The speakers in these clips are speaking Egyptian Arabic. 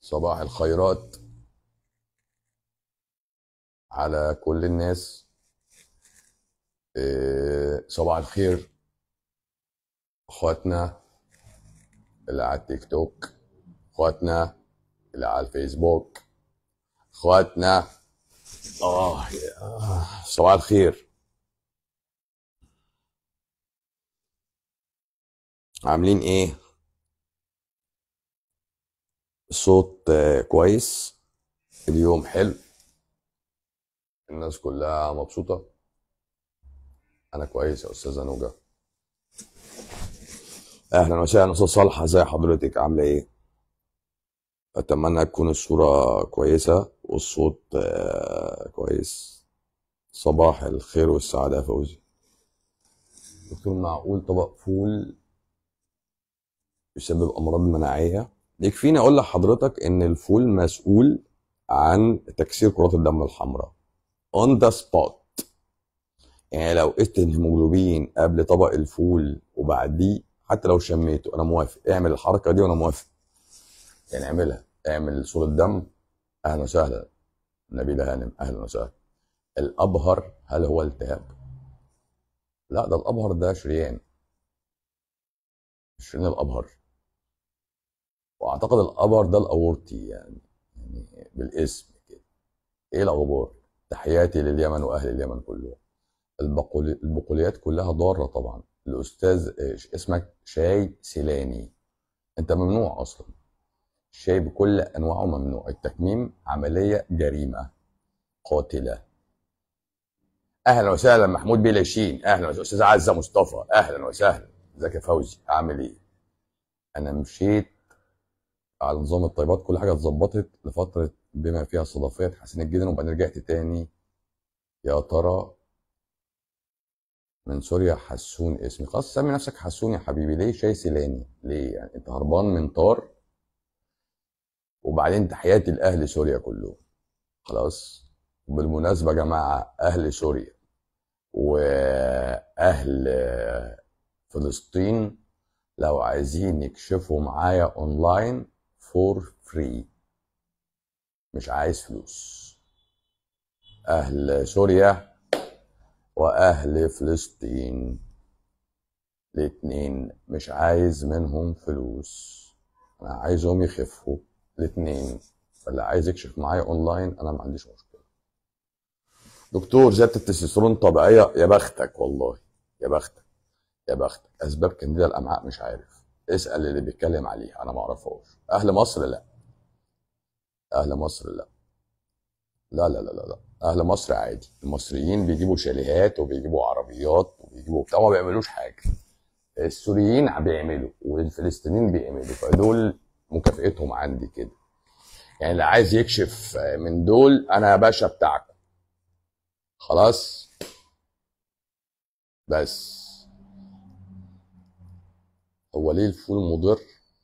صباح الخيرات على كل الناس إيه، صباح الخير اخواتنا اللي على التيك توك اخواتنا اللي على الفيسبوك اخواتنا اه يا- آه، صباح الخير عاملين ايه الصوت آه، كويس اليوم حلو الناس كلها مبسوطة انا كويس يا استاذة نوجة اهلا وسهلا استاذ صالحة ازي حضرتك عاملة ايه اتمنى تكون الصورة كويسة والصوت آه، كويس صباح الخير والسعادة يا فوزي دكتور معقول طبق فول يسبب امراض مناعية يكفيني اقول لحضرتك ان الفول مسؤول عن تكسير كرات الدم الحمراء on the spot يعني لو قست الهيموجلوبين قبل طبق الفول وبعديه حتى لو شميته انا موافق اعمل الحركه دي وانا موافق يعني اعملها اعمل صورة دم اهلا وسهلا نبيلة هانم اهلا وسهلا الابهر هل هو التهاب لا ده الابهر ده شريان شريان الابهر واعتقد الابهر ده الاورطي يعني يعني بالاسم كده ايه الاخبار تحياتي لليمن واهل اليمن كلهم البقولي البقوليات كلها ضاره طبعا الاستاذ إيش اسمك شاي سيلاني انت ممنوع اصلا الشاي بكل انواعه ممنوع التكميم عمليه جريمه قاتله اهلا وسهلا محمود بيلاشين اهلا وسهلا استاذ عزه مصطفى اهلا وسهلا ازيك يا فوزي عامل ايه انا مشيت على نظام الطيبات كل حاجه اتظبطت لفتره بما فيها استضافيه اتحسنت جدا وبعدين رجعت تاني يا ترى من سوريا حسون اسمي خلاص سمي نفسك حسون يا حبيبي ليه شاي سيلاني ليه يعني انت هربان من طار وبعدين تحياتي لاهل سوريا كلهم خلاص بالمناسبه يا جماعه اهل سوريا واهل فلسطين لو عايزين يكشفوا معايا اونلاين فور فري مش عايز فلوس اهل سوريا واهل فلسطين الاتنين مش عايز منهم فلوس انا عايزهم يخفوا الاتنين فاللي عايز يكشف معايا اونلاين انا ما عنديش مشكله دكتور زياده التستوستيرون طبيعيه يا بختك والله يا بختك يا بختك اسباب كانديدا الامعاء مش عارف اسال اللي بيتكلم عليها انا ما اعرفهاش اهل مصر لا اهل مصر لا لا لا لا لا لا اهل مصر عادي المصريين بيجيبوا شاليهات وبيجيبوا عربيات وبيجيبوا بتاع ما بيعملوش حاجه السوريين بيعملوا والفلسطينيين بيعملوا فدول مكافئتهم عندي كده يعني اللي عايز يكشف من دول انا يا باشا بتاعكم خلاص بس هو ليه الفول مضر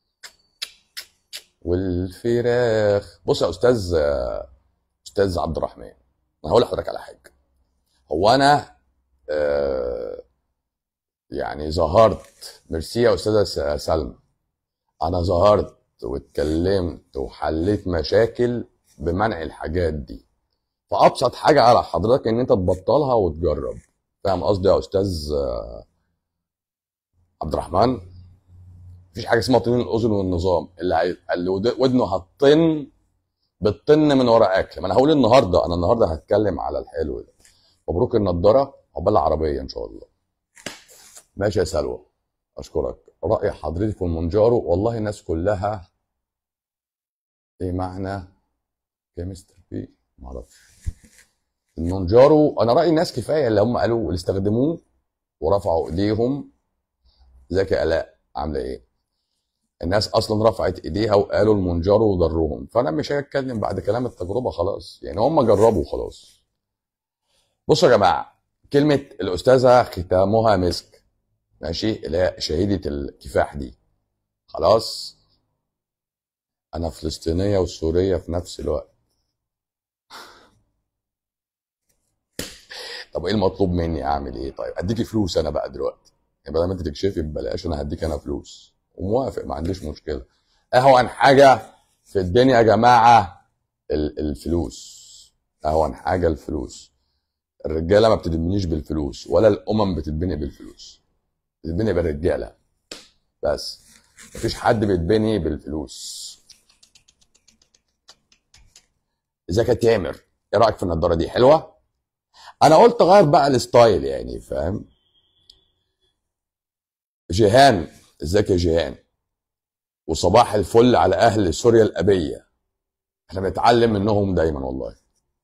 والفراخ بص يا استاذ استاذ عبد الرحمن انا هقول لحضرتك على حاجه هو انا آه، يعني ظهرت ميرسي يا استاذه س- سلمى انا ظهرت واتكلمت وحليت مشاكل بمنع الحاجات دي فابسط حاجه على حضرتك ان انت تبطلها وتجرب فاهم قصدي يا استاذ آه، عبد الرحمن مفيش حاجه اسمها طنين الاذن والنظام اللي هي... اللي ود- ودنه هتطن بتطن من ورا اكل ما انا هقول النهارده انا النهارده هتكلم على الحلو ده مبروك النضاره عقبال العربيه ان شاء الله ماشي يا سلوى اشكرك راي حضرتك في المونجارو والله الناس كلها ايه معنى كيمستر بي معرفش المونجارو انا رايي الناس كفايه اللي هم قالوا اللي استخدموه ورفعوا ايديهم ازيك يا الاء عامله ايه الناس اصلا رفعت ايديها وقالوا المونجارو وضرهم فانا مش هتكلم بعد كلام التجربه خلاص يعني هم جربوا خلاص بصوا يا جماعه كلمه الاستاذه ختامها مسك ماشي اللي هي شهيده الكفاح دي خلاص انا فلسطينيه وسوريه في نفس الوقت طب ايه المطلوب مني اعمل ايه طيب اديكي فلوس انا بقى دلوقتي يعني بدل ما انت تكشفي ببلاش انا هديك انا فلوس وموافق ما عنديش مشكله اهون حاجه في الدنيا يا جماعه ال- الفلوس اهون حاجه الفلوس الرجاله ما بتتبنيش بالفلوس ولا الامم بتتبني بالفلوس بتتبني بالرجاله بس مفيش حد بيتبني بالفلوس ازيك يا تامر ايه رايك في النضاره دي حلوه انا قلت غير بقى الستايل يعني فاهم جيهان ازيك يا جيهان وصباح الفل على اهل سوريا الابيه احنا بنتعلم منهم دايما والله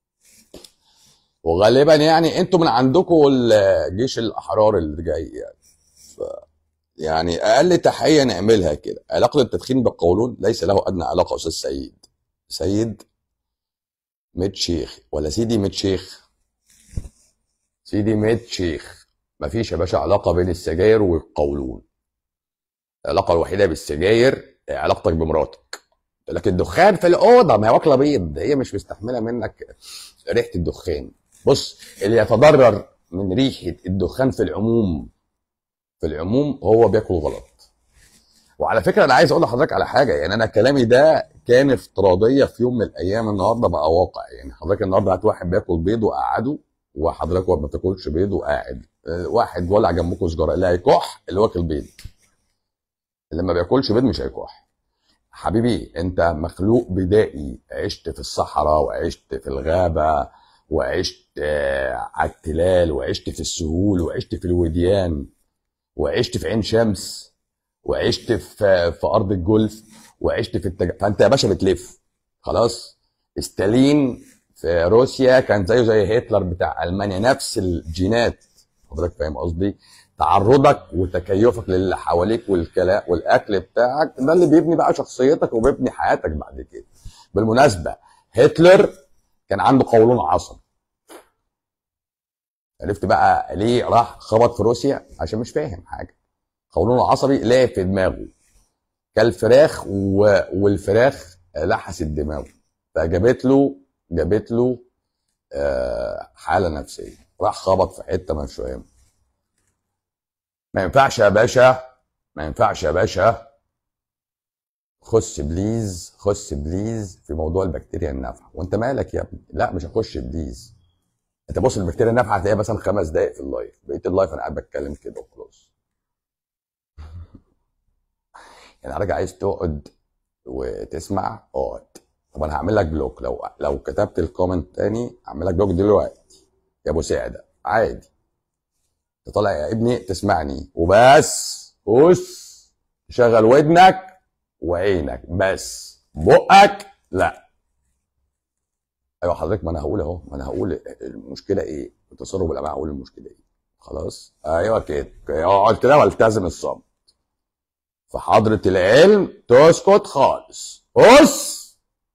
وغالبا يعني انتوا من عندكم الجيش الاحرار اللي جاي يعني ف يعني اقل تحيه نعملها كده علاقه التدخين بالقولون ليس له ادنى علاقه استاذ سيد سيد ميت شيخ ولا سيدي ميت شيخ سيدي ميت شيخ مفيش يا باشا علاقه بين السجاير والقولون العلاقه الوحيده بالسجاير هي علاقتك بمراتك لكن الدخان في الاوضه ما هي واكله بيض هي مش مستحمله منك ريحه الدخان بص اللي يتضرر من ريحه الدخان في العموم في العموم هو بياكل غلط وعلى فكره انا عايز اقول لحضرتك على حاجه يعني انا كلامي ده كان افتراضيه في يوم من الايام النهارده بقى واقع يعني حضرتك النهارده هات واحد بياكل بيض وقعده وحضرتك ما بتاكلش بيض وقاعد آه، واحد ولع جنبكم سجاره اللي هيكح اللي واكل بيض اللي ما بياكلش بيض مش هيكح حبيبي انت مخلوق بدائي عشت في الصحراء وعشت في الغابه وعشت آه، على التلال وعشت في السهول وعشت في الوديان وعشت في عين شمس وعشت في في ارض الجولف وعشت في التج... فانت يا باشا بتلف خلاص ستالين في روسيا كان زيه زي هتلر بتاع المانيا نفس الجينات حضرتك فاهم قصدي تعرضك وتكيفك للي حواليك والكلام والاكل بتاعك ده اللي بيبني بقى شخصيتك وبيبني حياتك بعد كده بالمناسبه هتلر كان عنده قولون عصبي عرفت بقى ليه راح خبط في روسيا عشان مش فاهم حاجه قولونه العصبي لعب في دماغه كل فراخ و... والفراخ لحست دماغه فجابت له جابت له آه، حاله نفسيه راح خبط في حته مش فاهم ما ينفعش يا باشا ما ينفعش يا باشا خش بليز خش بليز في موضوع البكتيريا النافعه وانت مالك يا ابني لا مش هخش بليز انت بص البكتيريا النافعه هتلاقيها مثلا خمس دقائق في اللايف بقيه اللايف انا قاعد بتكلم كده وخلاص يعني حضرتك عايز تقعد وتسمع اقعد طب انا هعمل لك بلوك لو لو كتبت الكومنت تاني هعمل لك بلوك دلوقتي يا ابو سعده عادي تطلع يا ابني تسمعني وبس بص شغل ودنك وعينك بس بقك لا ايوه حضرتك ما انا هقول اهو ما انا هقول المشكله ايه التصرف بالامعاء هقول المشكله ايه خلاص ايوه كده اقعد كده والتزم الصمت في حضرة العلم تسكت خالص بص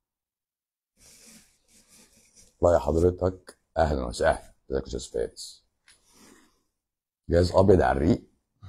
والله يا حضرتك اهلا وسهلا ازيك يا استاذ فارس جاز ابيض على الريق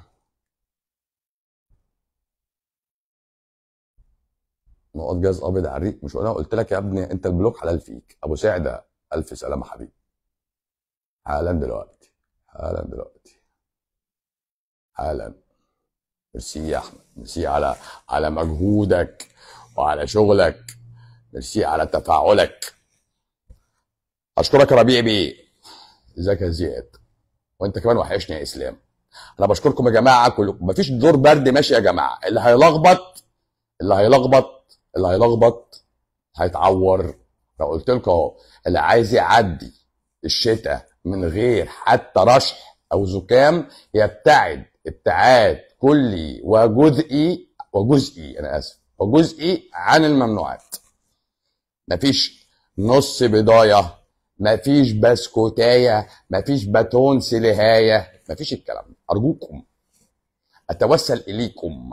نقط جاز ابيض على الريق مش انا قلت لك يا ابني انت البلوك حلال فيك ابو سعده الف سلامه حبيبي حالا دلوقتي حالا دلوقتي حالا ميرسي يا احمد ميرسي على على مجهودك وعلى شغلك ميرسي على تفاعلك اشكرك يا ربيع بيه ازيك يا زياد وانت كمان وحشني يا اسلام انا بشكركم يا جماعه كلكم مفيش دور برد ماشي يا جماعه اللي هيلخبط اللي هيلخبط اللي هيلخبط هيتعور لو قلت لكم اهو اللي عايز يعدي الشتاء من غير حتى رشح او زكام يبتعد ابتعاد كلي وجزئي وجزئي انا اسف وجزئي عن الممنوعات مفيش نص بضايه مفيش بسكوتايه مفيش باتون سلهايه مفيش الكلام ده ارجوكم اتوسل اليكم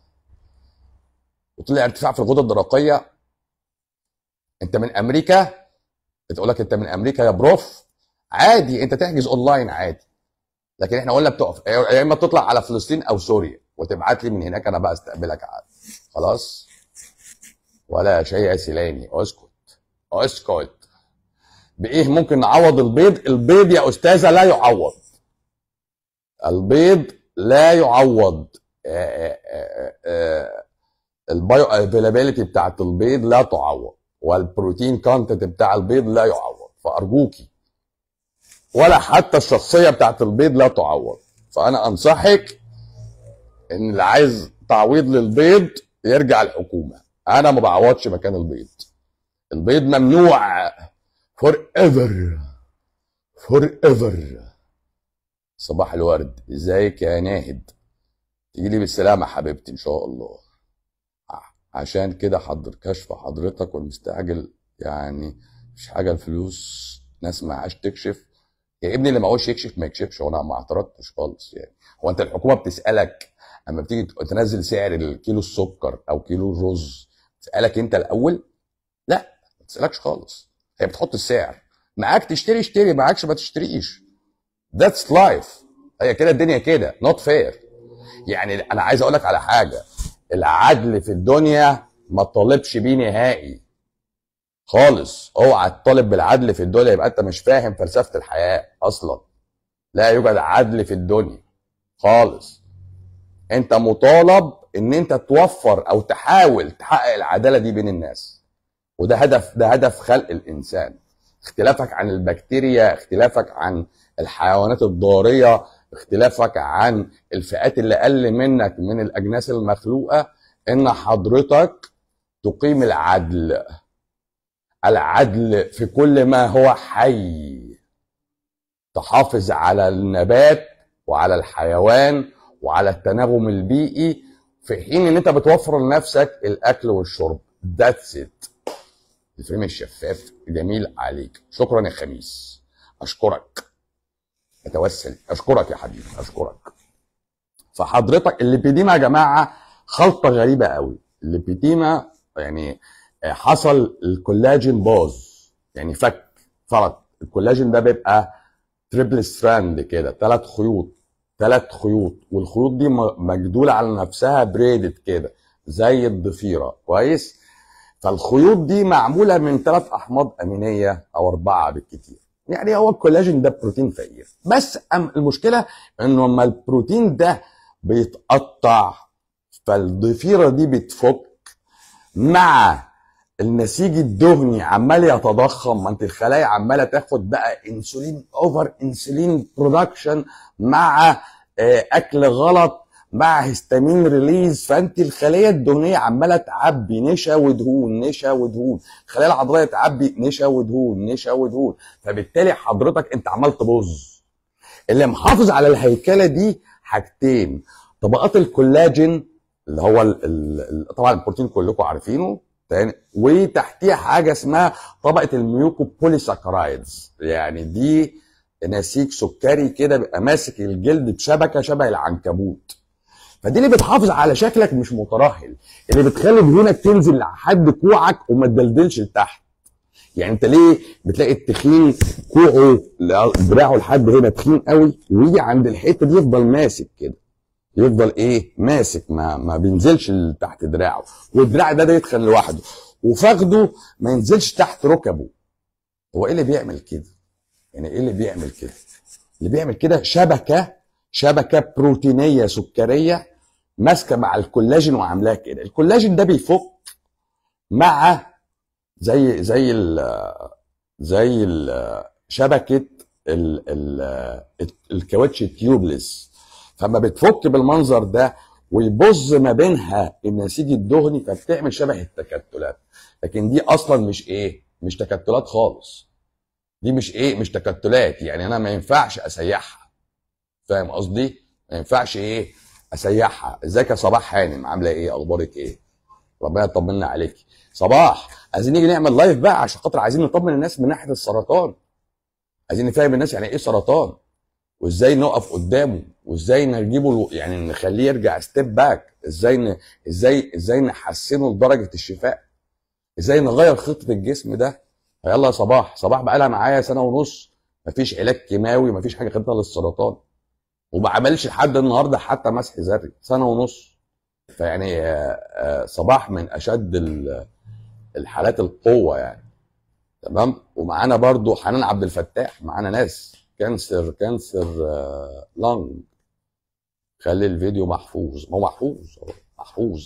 وطلع ارتفاع في الغده الدرقيه انت من امريكا بتقول لك انت من امريكا يا بروف عادي انت تحجز اونلاين عادي لكن احنا قلنا بتقف يا اما تطلع على فلسطين او سوريا وتبعت لي من هناك انا بقى استقبلك عادي خلاص ولا شيء يا سيلاني اسكت اسكت بايه ممكن نعوض البيض البيض يا استاذه لا يعوض البيض لا يعوض آه، آه، آه، آه، البايو افيلابيلتي بتاعت البيض لا تعوض والبروتين كونتنت بتاع البيض لا يعوض فارجوكي ولا حتى الشخصيه بتاعت البيض لا تعوض فانا انصحك ان اللي عايز تعويض للبيض يرجع الحكومه انا ما بعوضش مكان البيض البيض ممنوع فور ايفر فور ايفر صباح الورد ازيك يا ناهد تيجي لي بالسلامه حبيبتي ان شاء الله عشان كده حضر كشف حضرتك والمستعجل يعني مش حاجه الفلوس ناس معاش تكشف يا ابني اللي معهوش يكشف ما يكشفش وانا ما اعترضتش خالص يعني هو انت الحكومه بتسالك اما بتيجي تنزل سعر الكيلو السكر او كيلو الرز تسالك انت الاول لا ما تسالكش خالص هي بتحط السعر معاك تشتري اشتري معاكش ما تشتريش ذاتس لايف هي كده الدنيا كده نوت فير يعني انا عايز اقول لك على حاجه العدل في الدنيا ما طالبش بيه نهائي خالص اوعى تطالب بالعدل في الدنيا يبقى انت مش فاهم فلسفه الحياه اصلا لا يوجد عدل في الدنيا خالص انت مطالب ان انت توفر او تحاول تحقق العداله دي بين الناس وده هدف ده هدف خلق الانسان اختلافك عن البكتيريا اختلافك عن الحيوانات الضاريه اختلافك عن الفئات اللي اقل منك من الاجناس المخلوقه ان حضرتك تقيم العدل العدل في كل ما هو حي تحافظ على النبات وعلى الحيوان وعلى التناغم البيئي في حين ان انت بتوفر لنفسك الاكل والشرب ذاتس ات الفيلم الشفاف جميل عليك شكرا يا خميس اشكرك اتوسل اشكرك يا حبيبي اشكرك فحضرتك الليبيديما يا جماعه خلطه غريبه قوي الليبيديما يعني حصل الكولاجين باظ يعني فك فرط الكولاجين ده بيبقى تريبل ستراند كده ثلاث خيوط ثلاث خيوط والخيوط دي مجدوله على نفسها بريدد كده زي الضفيره كويس فالخيوط دي معموله من ثلاث احماض امينيه او اربعه بالكتير يعني هو الكولاجين ده بروتين فقير بس المشكله انه لما البروتين ده بيتقطع فالضفيره دي بتفك مع النسيج الدهني عمال يتضخم ما انت الخلايا عماله تاخد بقى انسولين اوفر انسولين برودكشن مع اكل غلط مع هيستامين ريليز فانت الخليه الدهنيه عماله تعبي نشا ودهون نشا ودهون الخلايا العضليه تعبي نشا ودهون نشا ودهون فبالتالي حضرتك انت عمال تبوظ اللي محافظ على الهيكله دي حاجتين طبقات الكولاجين اللي هو ال ال طبعا البروتين كلكم عارفينه تاني وتحتيها حاجه اسمها طبقه الميوكو بوليساكرايدز يعني دي نسيج سكري كده بيبقى ماسك الجلد بشبكه شبه العنكبوت فدي اللي بتحافظ على شكلك مش مترهل اللي بتخلي دهونك تنزل لحد كوعك وما تدلدلش لتحت يعني انت ليه بتلاقي التخين كوعه دراعه لحد هنا تخين قوي ويجي عند الحته دي يفضل ماسك كده يفضل ايه ماسك ما ما بينزلش تحت دراعه والدراع ده ده يدخل لوحده وفخده ما ينزلش تحت ركبه هو ايه اللي بيعمل كده يعني ايه اللي بيعمل كده اللي بيعمل كده شبكه شبكه بروتينيه سكريه ماسكه مع الكولاجين وعاملاه كده الكولاجين ده بيفك مع زي زي ال زي ال شبكه ال ال الكاوتش تيوبلس فما بتفك بالمنظر ده ويبظ ما بينها النسيج الدهني فبتعمل شبه التكتلات لكن دي اصلا مش ايه مش تكتلات خالص دي مش ايه مش تكتلات يعني انا ما ينفعش اسيحها فاهم قصدي ما ينفعش ايه اسيحها ازيك يا صباح هانم عامله ايه اخبارك ايه ربنا يطمنا عليك صباح عايزين نيجي نعمل لايف بقى عشان خاطر عايزين نطمن الناس من ناحيه السرطان عايزين نفهم الناس يعني ايه سرطان وازاي نقف قدامه وازاي نجيبه يعني نخليه يرجع ستيب باك ازاي ن... ازاي ازاي نحسنه لدرجه الشفاء ازاي نغير خطه الجسم ده يلا يا صباح صباح بقى لها معايا سنه ونص مفيش علاج كيماوي مفيش حاجه خدتها للسرطان وما عملش لحد النهارده حتى مسح ذري سنه ونص فيعني صباح من اشد الحالات القوه يعني تمام ومعانا برضو حنان عبد الفتاح معانا ناس كانسر كانسر لانج خلي الفيديو محفوظ ما هو محفوظ محفوظ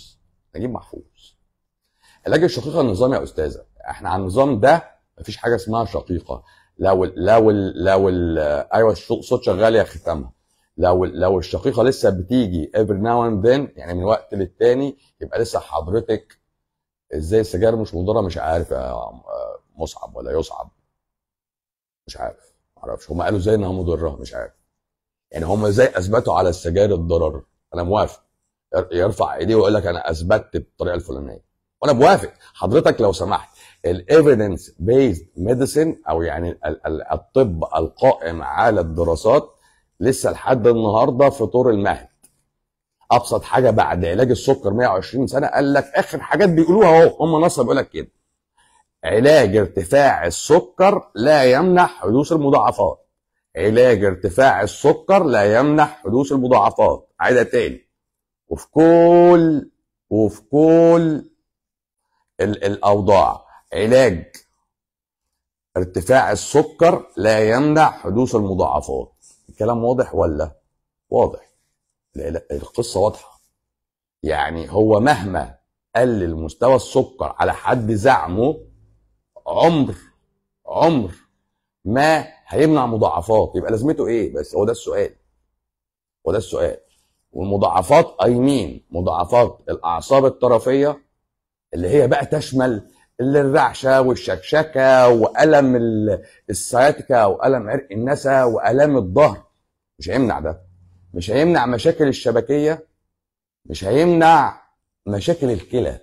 نجيب محفوظ علاج الشقيقه النظام يا استاذه احنا على النظام ده مفيش حاجه اسمها شقيقه لو ال لو ال لو ال ايوه الصوت شغال يا ختامها لو لو الشقيقه لسه بتيجي every now and then يعني من وقت للتاني يبقى لسه حضرتك ازاي السجاير مش مضره مش عارف يا مصعب ولا يصعب مش عارف معرفش هم قالوا ازاي انها مضره مش عارف يعني هم ازاي اثبتوا على السجاير الضرر انا موافق يرفع ايديه ويقول لك انا اثبتت بالطريقه الفلانيه وانا موافق حضرتك لو سمحت الايفيدنس بيزد ميديسن او يعني الطب القائم على الدراسات لسه لحد النهارده في طور المهد ابسط حاجه بعد علاج السكر 120 سنه قال لك اخر حاجات بيقولوها اهو هم نص بيقول لك كده علاج ارتفاع السكر لا يمنع حدوث المضاعفات علاج ارتفاع السكر لا يمنع حدوث المضاعفات عايزها تاني وفي كل وفي كل ال الاوضاع علاج ارتفاع السكر لا يمنع حدوث المضاعفات الكلام واضح ولا واضح لا لا القصه واضحه يعني هو مهما قلل مستوى السكر على حد زعمه عمر عمر ما هيمنع مضاعفات يبقى لازمته ايه بس هو ده السؤال هو ده السؤال والمضاعفات اي مين مضاعفات الاعصاب الطرفيه اللي هي بقى تشمل الرعشه والشكشكه والم السياتيكا والم عرق النسا والام الظهر مش هيمنع ده مش هيمنع مشاكل الشبكيه مش هيمنع مشاكل الكلى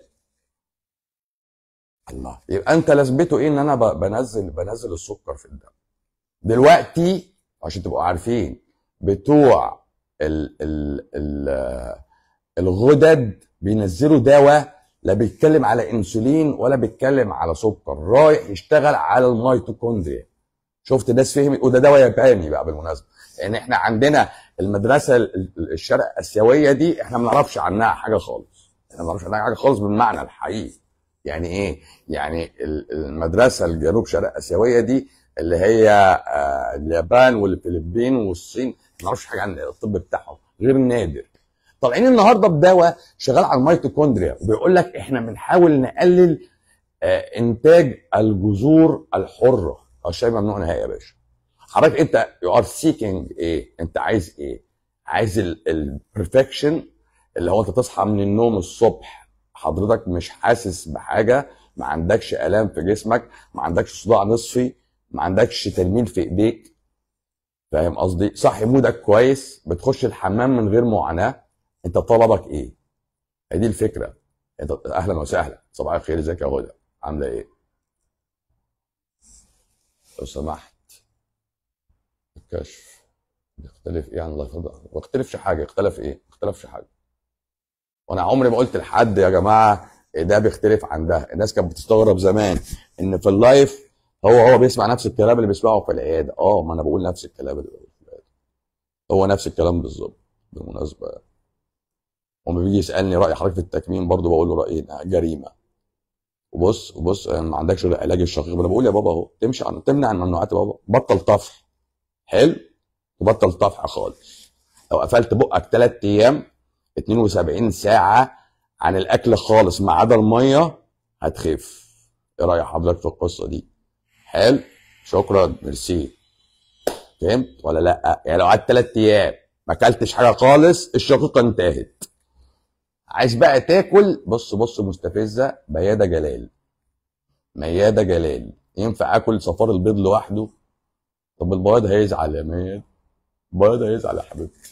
الله يبقى انت لازمته ايه ان انا بنزل بنزل السكر في الدم دلوقتي عشان تبقوا عارفين بتوع ال ال ال الغدد بينزلوا دواء لا بيتكلم على انسولين ولا بيتكلم على سكر رايح يشتغل على الميتوكوندريا شفت ناس فهمت وده دواء ياباني بقى بالمناسبه لان احنا عندنا المدرسه الشرق اسيويه دي احنا ما نعرفش عنها حاجه خالص احنا ما نعرفش عنها حاجه خالص بالمعنى الحقيقي يعني ايه يعني المدرسه الجنوب شرق اسيويه دي اللي هي اليابان والفلبين والصين ما نعرفش حاجه عن الطب بتاعهم غير نادر طالعين النهارده بدواء شغال على الميتوكوندريا وبيقول لك احنا بنحاول نقلل انتاج الجذور الحره الشاي ممنوع نهائي يا باشا حضرتك انت يو ار سيكينج ايه انت عايز ايه عايز البرفكشن اللي هو انت تصحى من النوم الصبح حضرتك مش حاسس بحاجه ما عندكش الام في جسمك ما عندكش صداع نصفي ما عندكش تلميل في ايديك فاهم قصدي صحي مودك كويس بتخش الحمام من غير معاناه انت طلبك ايه هي دي الفكره انت اهلا وسهلا صباح الخير ازيك يا هدى عامله ايه لو سمحت الكشف بيختلف ايه عن الله يفضل ما اختلفش حاجه اختلف ايه ما اختلفش حاجه وانا عمري ما قلت لحد يا جماعه ده بيختلف عن ده الناس كانت بتستغرب زمان ان في اللايف هو هو بيسمع نفس الكلام اللي بيسمعه في العياده اه ما انا بقول نفس الكلام اللي بقوله في العياده هو نفس الكلام بالظبط بالمناسبه وما بيجي يسالني راي حضرتك في التكميم برضه بقول له رايي انها جريمه وبص وبص ما عندكش غير علاج الشقيق انا بقول يا بابا اهو تمشي عن تمنع الممنوعات يا بابا بطل طفح حلو وبطل طفح خالص لو قفلت بقك ثلاث ايام 72 ساعه عن الاكل خالص ما عدا الميه هتخف ايه راي حضرتك في القصه دي حلو شكرا ميرسي فهمت ولا لا يعني لو قعدت ثلاث ايام ما اكلتش حاجه خالص الشقيقه انتهت عايز بقى تاكل بص بص مستفزه مياده جلال مياده جلال ينفع اكل صفار البيض لوحده طب البياض هيزعل يا مياد البياض هيزعل يا حبيبتي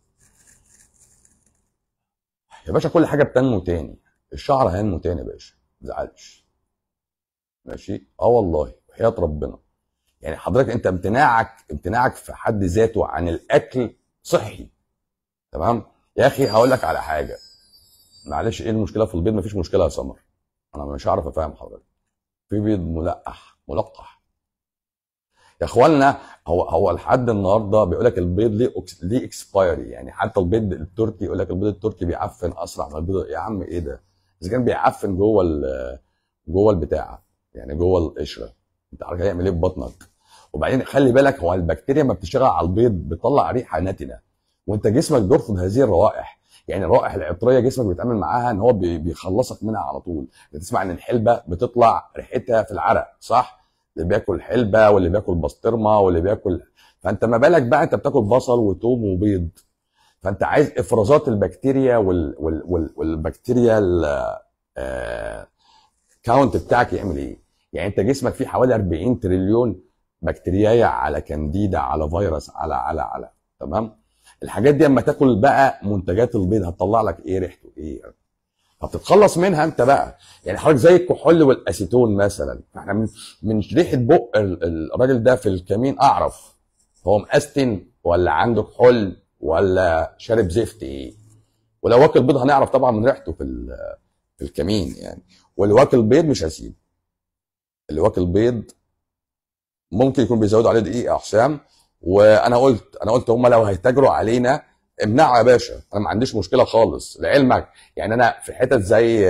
يا باشا كل حاجه بتنمو تاني الشعر هينمو تاني يا باشا ما تزعلش ماشي اه والله وحياه ربنا يعني حضرتك انت امتناعك امتناعك في حد ذاته عن الاكل صحي تمام يا اخي هقول لك على حاجه معلش ايه المشكله في البيض مفيش مشكله يا سمر انا مش هعرف افهم حضرتك في بيض ملقح ملقح يا اخوانا هو هو لحد النهارده بيقول لك البيض ليه أكس... ليه اكسبايري يعني حتى البيض التركي يقول لك البيض التركي بيعفن اسرع من البيض يا عم ايه ده اذا كان بيعفن جوه ال... جوه البتاع يعني جوه القشره انت عارف هيعمل ايه في بطنك وبعدين خلي بالك هو البكتيريا ما بتشتغل على البيض بتطلع ريحه نتنه وانت جسمك بيرفض هذه الروائح يعني الروائح العطريه جسمك بيتعامل معاها ان هو بي- بيخلصك منها على طول بتسمع ان الحلبه بتطلع ريحتها في العرق صح اللي بياكل حلبه واللي بياكل بسطرمه واللي بياكل فانت ما بالك بقى انت بتاكل بصل وتوم وبيض فانت عايز افرازات البكتيريا وال وال وال والبكتيريا آه كاونت بتاعك يعمل ايه؟ يعني انت جسمك فيه حوالي 40 تريليون بكتيرياية على كانديدا على فيروس على على على تمام؟ الحاجات دي اما تاكل بقى منتجات البيض هتطلع لك ايه ريحته ايه؟ فبتتخلص منها انت بقى يعني حضرتك زي الكحول والاسيتون مثلا احنا من من ريحه بق ال- الراجل ده في الكمين اعرف هو مأستن ولا عنده كحول ولا شارب زفت ايه ولو واكل بيض هنعرف طبعا من ريحته في ال- في الكمين يعني واللي واكل بيض مش هسيب اللي واكل بيض ممكن يكون بيزودوا عليه دقيق يا حسام وانا قلت انا قلت هم لو هيتاجروا علينا امنعوا يا باشا انا ما عنديش مشكله خالص لعلمك يعني انا في حتت زي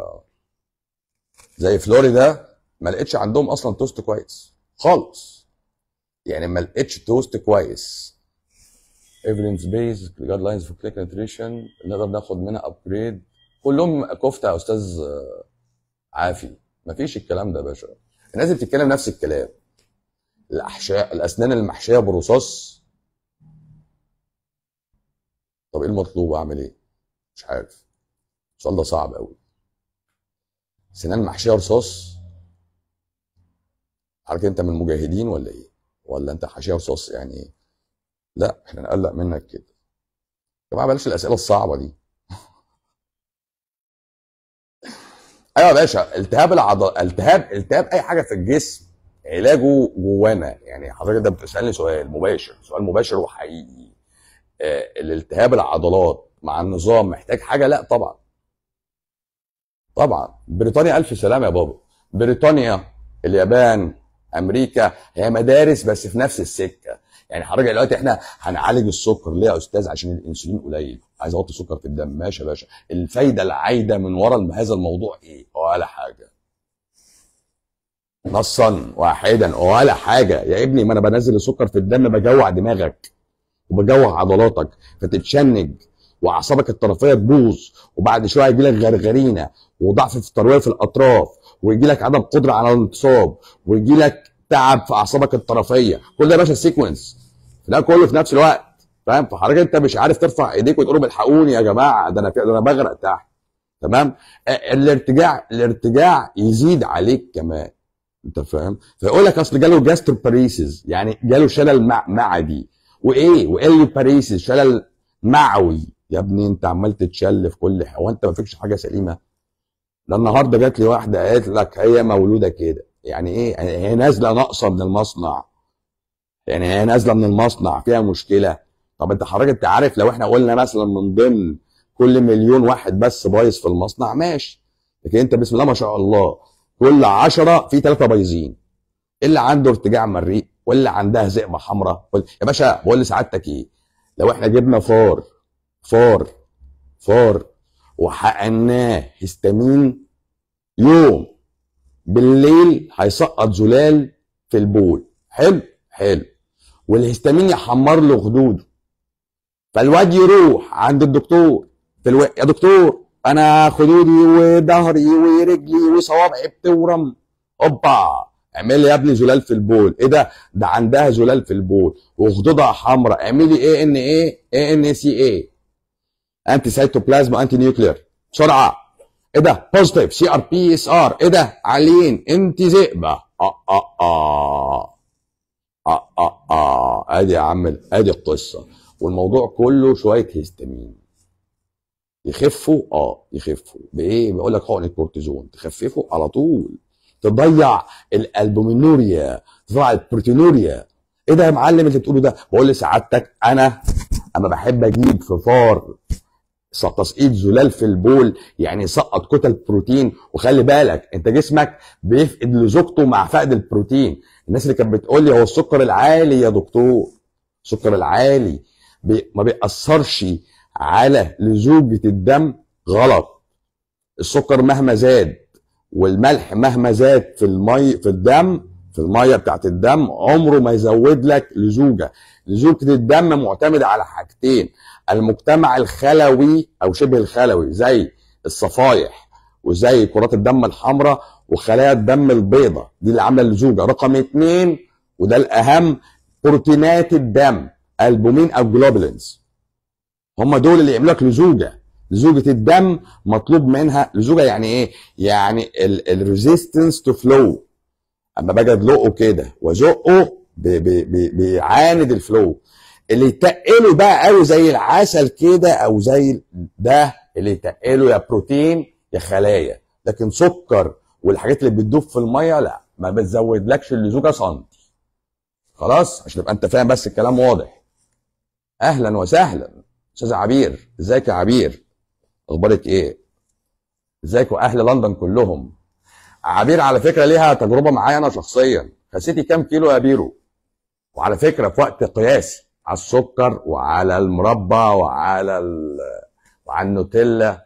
زي فلوريدا ما لقيتش عندهم اصلا توست كويس خالص يعني ما لقيتش توست كويس ايفيدنس بيز جايد لاينز فور كليك نيوتريشن نقدر ناخد منها ابجريد كلهم كفته يا استاذ عافي مفيش الكلام ده يا باشا الناس اللي بتتكلم نفس الكلام الاحشاء الاسنان المحشيه برصاص طب ايه المطلوب اعمل ايه مش عارف السؤال ده صعب قوي سنان محشيه رصاص عارف انت من المجاهدين ولا ايه ولا انت حاشيه رصاص يعني ايه لا احنا نقلق منك كده يا جماعه بلاش الاسئله الصعبه دي ايوه يا باشا التهاب العضل التهاب التهاب اي حاجه في الجسم علاجه جوانا يعني حضرتك ده بتسالني سؤال مباشر سؤال مباشر وحقيقي آه الالتهاب العضلات مع النظام محتاج حاجه لا طبعا طبعا بريطانيا الف سلامه يا بابا بريطانيا اليابان امريكا هي مدارس بس في نفس السكه يعني حضرتك دلوقتي احنا هنعالج السكر ليه يا استاذ عشان الانسولين قليل عايز اوطي سكر في الدم ماشي يا باشا الفايده العايده من ورا هذا الموضوع ايه ولا حاجه نصا واحدا ولا حاجه يا ابني ما انا بنزل السكر في الدم بجوع دماغك وبجوع عضلاتك فتتشنج واعصابك الطرفيه تبوظ وبعد شويه يجي لك غرغرينه وضعف في الترويه في الاطراف ويجي لك عدم قدره على الانتصاب ويجي لك تعب في اعصابك الطرفيه كل ده يا باشا سيكونس ده كله في نفس الوقت فاهم فحضرتك انت مش عارف ترفع ايديك وتقول لهم الحقوني يا جماعه ده انا في ده انا بغرق تحت تمام آه، الارتجاع الارتجاع يزيد عليك كمان انت فاهم فيقول لك اصل جاله جاسترو باريسيس يعني جاله شلل مع معدي وايه وايه باريسيس شلل معوي يا ابني انت عمال تتشل في كل حاجه هو انت ما فيكش حاجه سليمه ده النهارده جات لي واحده قالت لك هي مولوده كده يعني ايه يعني هي نازله ناقصه من المصنع يعني هي نازله من المصنع فيها مشكله طب انت حضرتك انت عارف لو احنا قلنا مثلا من ضمن كل مليون واحد بس بايظ في المصنع ماشي لكن انت بسم الله ما شاء الله كل عشرة في ثلاثة بايظين اللي عنده ارتجاع مريء واللي عندها ذئبة حمراء وال- يا باشا بقول لسعادتك ايه لو احنا جبنا فار فار فار وحقناه هستامين يوم بالليل هيسقط زلال في البول حلو حلو والهستامين يحمر له خدوده فالواد يروح عند الدكتور في الو... يا دكتور انا خدودي وظهري ورجلي وصوابعي بتورم اوبا اعمل لي يا ابني زلال في البول ايه ده ده عندها زلال في البول وخدودها حمراء اعملي ايه ان ايه ايه ان سي ايه انتي سيتوبلازما انتي نيوكلير بسرعه ايه ده بوزيتيف سي ار بي اس ار ايه ده عاليين انت ذئبه اه اه اه اه اه اه ادي يا عم ادي القصه والموضوع كله شويه هيستامين يخفوا اه يخفوا بايه بيقول لك حقن الكورتيزون تخففه على طول تضيع الالبومينوريا تضيع البروتينوريا ايه ده يا معلم اللي بتقوله ده بقول لسعادتك انا اما بحب اجيب في فار تسقيط زلال في البول يعني سقط كتل بروتين وخلي بالك انت جسمك بيفقد لزوجته مع فقد البروتين الناس اللي كانت بتقول لي هو السكر العالي يا دكتور السكر العالي بي ما بيأثرش على لزوجة الدم غلط السكر مهما زاد والملح مهما زاد في المي في الدم في الميه بتاعت الدم عمره ما يزود لك لزوجه لزوجه الدم معتمده على حاجتين المجتمع الخلوي او شبه الخلوي زي الصفائح وزي كرات الدم الحمراء وخلايا الدم البيضاء دي اللي عامله اللزوجه رقم اتنين وده الاهم بروتينات الدم البومين او جلوبولينز هم دول اللي يعملوا لك لزوجه لزوجه الدم مطلوب منها لزوجه يعني ايه؟ يعني الريزيستنس تو فلو اما باجي ادلقه كده وازقه بي- بي- بي- بيعاند الفلو اللي يتقله بقى قوي زي العسل كده او زي ده اللي يتقله يا بروتين يا خلايا لكن سكر والحاجات اللي بتدوب في الميه لا ما بتزودلكش اللزوجه سنتي خلاص عشان تبقى انت فاهم بس الكلام واضح اهلا وسهلا استاذ عبير ازيك يا عبير اخبارك ايه ازيكم اهل لندن كلهم عبير على فكره ليها تجربه معايا انا شخصيا خسيتي كام كيلو يا بيرو وعلى فكره في وقت قياسي على السكر وعلى المربى وعلى ال... وعلى النوتيلا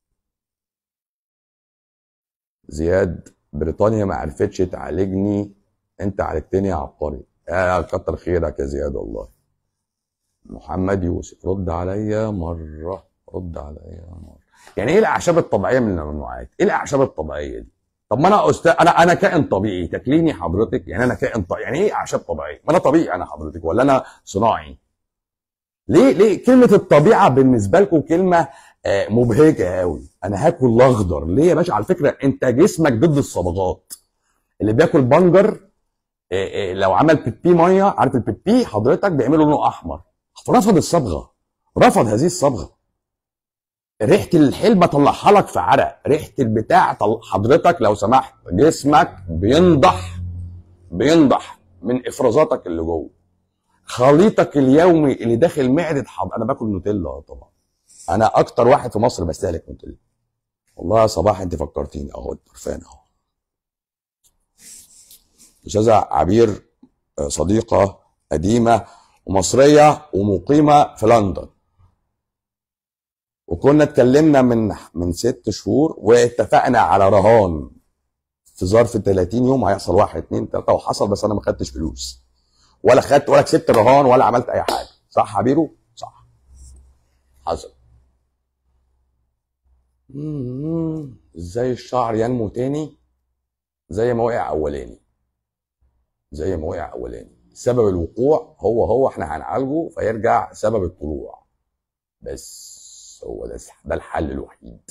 زياد بريطانيا ما عرفتش تعالجني انت عالجتني يا عبقري يا كتر خيرك يا زياد والله محمد يوسف رد عليا مره رد عليا مره يعني ايه الاعشاب الطبيعيه من الممنوعات ايه الاعشاب الطبيعيه دي طب ما انا استاذ انا انا كائن طبيعي تكليني حضرتك يعني انا كائن طبيعي يعني ايه اعشاب طبيعيه ما انا طبيعي انا حضرتك ولا انا صناعي ليه ليه كلمه الطبيعه بالنسبه لكم كلمه آه، مبهجه قوي انا هاكل الاخضر ليه يا باشا على فكره انت جسمك ضد الصبغات اللي بياكل بنجر آه، آه، لو عمل بيبي ميه عارف البيبي حضرتك بيعملوا لونه احمر رفض الصبغه رفض هذه الصبغه ريحه الحلبه طلعها لك في عرق ريحه البتاع طل... حضرتك لو سمحت جسمك بينضح بينضح من افرازاتك اللي جوه خليطك اليومي اللي داخل معده حض... انا باكل نوتيلا آه طبعا انا اكتر واحد في مصر بستهلك نوتيلا والله يا صباح انت فكرتيني اهو البرفان اهو استاذه عبير آه، صديقه قديمه ومصريه ومقيمه في لندن وكنا اتكلمنا من من ست شهور واتفقنا على رهان في ظرف 30 يوم هيحصل واحد اتنين تلاته وحصل بس انا ما خدتش فلوس ولا خدت ولا كسبت الرهان ولا عملت اي حاجه صح يا بيرو؟ صح حصل مم. ازاي الشعر ينمو تاني زي ما وقع اولاني زي ما وقع اولاني سبب الوقوع هو هو احنا هنعالجه فيرجع سبب الطلوع بس هو ده ده الحل الوحيد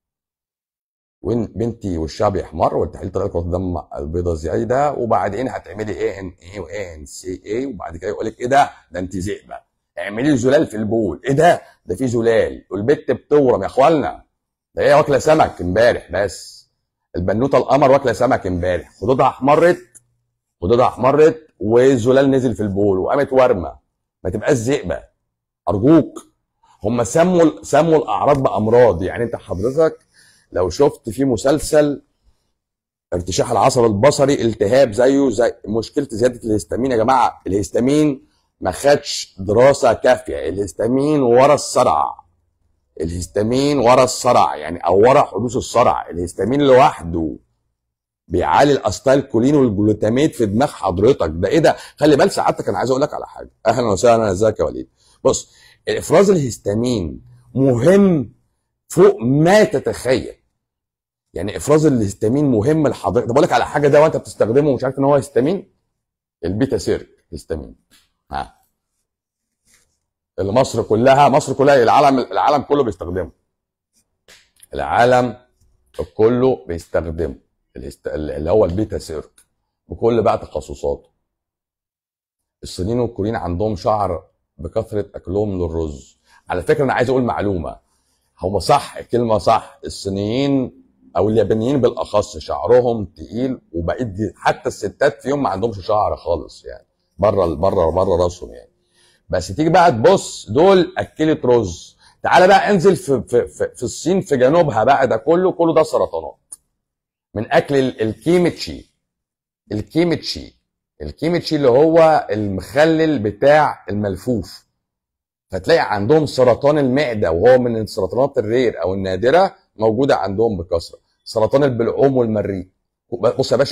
وين بنتي وشها بيحمر والتحليل طلع لك الدم البيضاء زياده وبعدين هتعملي ايه ان ايه وايه ان سي ايه وبعد كده يقول لك ايه ده ده انت ذئبه اعملي زلال في البول ايه ده ده في زلال والبت بتورم يا اخوانا ده هي واكله سمك امبارح بس البنوته القمر واكله سمك امبارح خدودها احمرت خدودها احمرت والزلال نزل في البول وقامت ورمه ما تبقاش ذئبه ارجوك هم سموا سموا الاعراض بامراض يعني انت حضرتك لو شفت في مسلسل ارتشاح العصب البصري التهاب زيه زي مشكله زياده الهستامين يا جماعه الهستامين ما خدش دراسه كافيه الهستامين ورا الصرع الهستامين ورا الصرع يعني او ورا حدوث الصرع الهستامين لوحده بيعالي الاستايل كولين والجلوتاميت في دماغ حضرتك ده ايه ده خلي بال سعادتك انا عايز اقول لك على حاجه اهلا وسهلا ازيك يا وليد بص افراز الهستامين مهم فوق ما تتخيل يعني افراز الهستامين مهم لحضرتك طب اقول لك على حاجه ده وانت بتستخدمه ومش عارف ان هو هستامين البيتا سيرك هستامين ها اللي مصر كلها مصر كلها العالم العالم كله بيستخدمه العالم كله بيستخدمه الهست... اللي هو البيتا سيرك بكل بقى تخصصاته الصينيين والكوريين عندهم شعر بكثره اكلهم للرز على فكره انا عايز اقول معلومه هو صح الكلمه صح الصينيين او اليابانيين بالاخص شعرهم تقيل وبقيت دي حتى الستات فيهم ما عندهمش شعر خالص يعني بره بره بره راسهم يعني بس تيجي بقى تبص دول اكلة رز تعالى بقى انزل في في في, في الصين في جنوبها بقى ده كله كله ده سرطانات من اكل ال- الكيميتشي الكيميتشي الكيميتشي اللي هو المخلل بتاع الملفوف فتلاقي عندهم سرطان المعده وهو من السرطانات الرير او النادره موجوده عندهم بكثره سرطان البلعوم والمريء بص يا باشا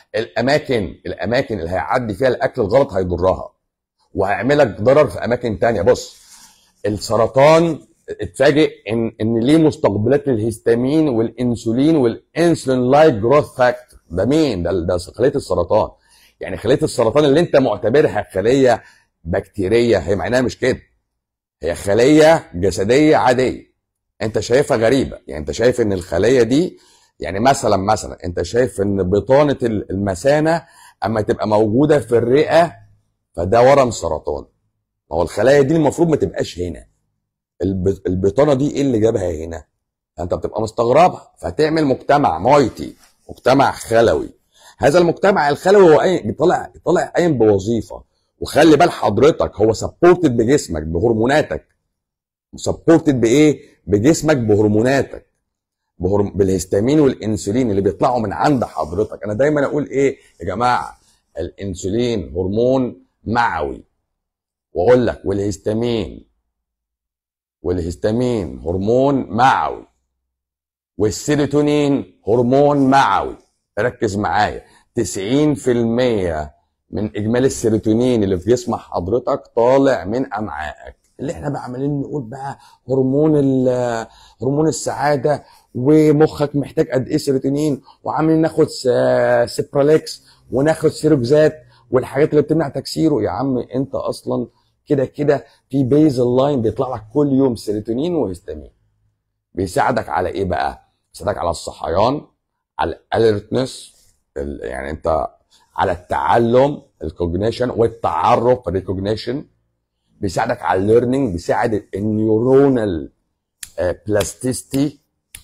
الاماكن الاماكن اللي هيعدي فيها الاكل الغلط هيضرها وهيعملك ضرر في اماكن تانية بص السرطان اتفاجئ ان ان ليه مستقبلات للهستامين والانسولين والانسولين لايك جروث فاكتور ده مين ده ده خليه السرطان يعني خليه السرطان اللي انت معتبرها خليه بكتيريه هي معناها مش كده هي خليه جسديه عاديه انت شايفها غريبه يعني انت شايف ان الخليه دي يعني مثلا مثلا انت شايف ان بطانه المثانه اما تبقى موجوده في الرئه فده ورم سرطان ما هو الخلايا دي المفروض ما تبقاش هنا الب- البطانه دي ايه اللي جابها هنا فانت بتبقى مستغربها فتعمل مجتمع مايتي مجتمع خلوي هذا المجتمع الخلوي هو قايم- طالع طالع قايم بوظيفه وخلي بال حضرتك هو سبورتد بجسمك بهرموناتك سبورتد بايه بجسمك بهرموناتك بهرم... بالهستامين والانسولين اللي بيطلعوا من عند حضرتك انا دايما اقول ايه يا جماعه الانسولين هرمون معوي واقول لك والهستامين والهستامين هرمون معوي والسيروتونين هرمون معوي ركز معايا 90% من اجمالي السيروتونين اللي في جسم حضرتك طالع من امعائك اللي احنا بقى عمالين نقول بقى هرمون ال- هرمون السعاده ومخك محتاج قد ايه سيروتونين وعاملين ناخد س- سيبراليكس وناخد سيروكزات والحاجات اللي بتمنع تكسيره يا عم انت اصلا كده كده في بيزل لاين بيطلع لك كل يوم سيروتونين وهستامين بيساعدك على ايه بقى؟ بيساعدك على الصحيان على الالرتنس يعني انت على التعلم الكوجنيشن والتعرف الريكوجنيشن بيساعدك على الليرنينج بيساعد النيورونال بلاستيستي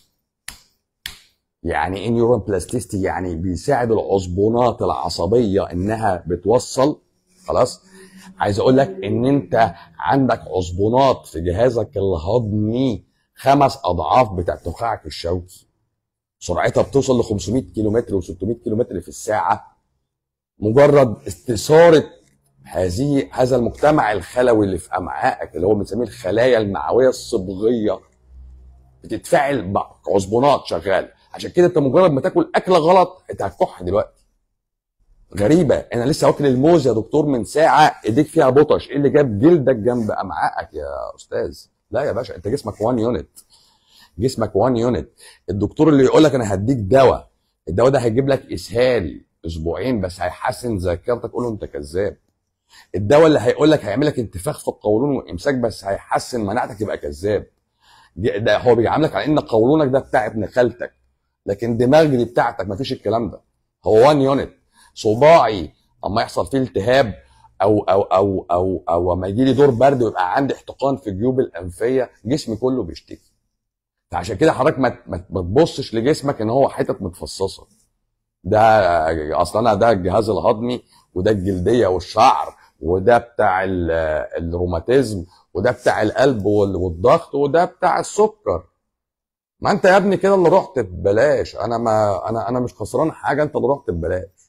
يعني ايه نيورون بلاستيستي يعني بيساعد العصبونات العصبيه انها بتوصل خلاص عايز اقول لك ان انت عندك عصبونات في جهازك الهضمي خمس اضعاف بتاع نخاعك الشوكي سرعتها بتوصل ل 500 كيلومتر و600 كيلومتر في الساعه مجرد استثاره هذه هذا المجتمع الخلوي اللي في امعائك اللي هو بنسميه الخلايا المعويه الصبغيه بتتفاعل بعصبونات شغاله عشان كده انت مجرد ما تاكل اكله غلط انت هتكح دلوقتي غريبه انا لسه واكل الموز يا دكتور من ساعه ايديك فيها بطش ايه اللي جاب جلدك جنب امعائك يا استاذ لا يا باشا انت جسمك 1 يونت جسمك 1 يونت الدكتور اللي يقول لك انا هديك دواء الدواء ده هيجيب لك اسهال اسبوعين بس هيحسن ذاكرتك قول له انت كذاب الدواء اللي هيقول لك هيعمل لك انتفاخ في القولون وامساك بس هيحسن مناعتك يبقى كذاب دي- ده هو بيعاملك على ان قولونك ده بتاع ابن خالتك لكن دماغك دي بتاعتك مفيش الكلام ده هو 1 يونت صباعي اما يحصل فيه التهاب او او او او او اما يجي لي دور برد ويبقى عندي احتقان في الجيوب الانفيه جسمي كله بيشتكي فعشان كده حضرتك ما ما ما تبصش لجسمك ان هو حتت متفصصه ده اصلا ده الجهاز الهضمي وده الجلديه والشعر وده بتاع ال- الروماتيزم وده بتاع القلب وال- والضغط وده بتاع السكر ما انت يا ابني كده اللي رحت ببلاش انا ما انا انا مش خسران حاجه انت اللي رحت ببلاش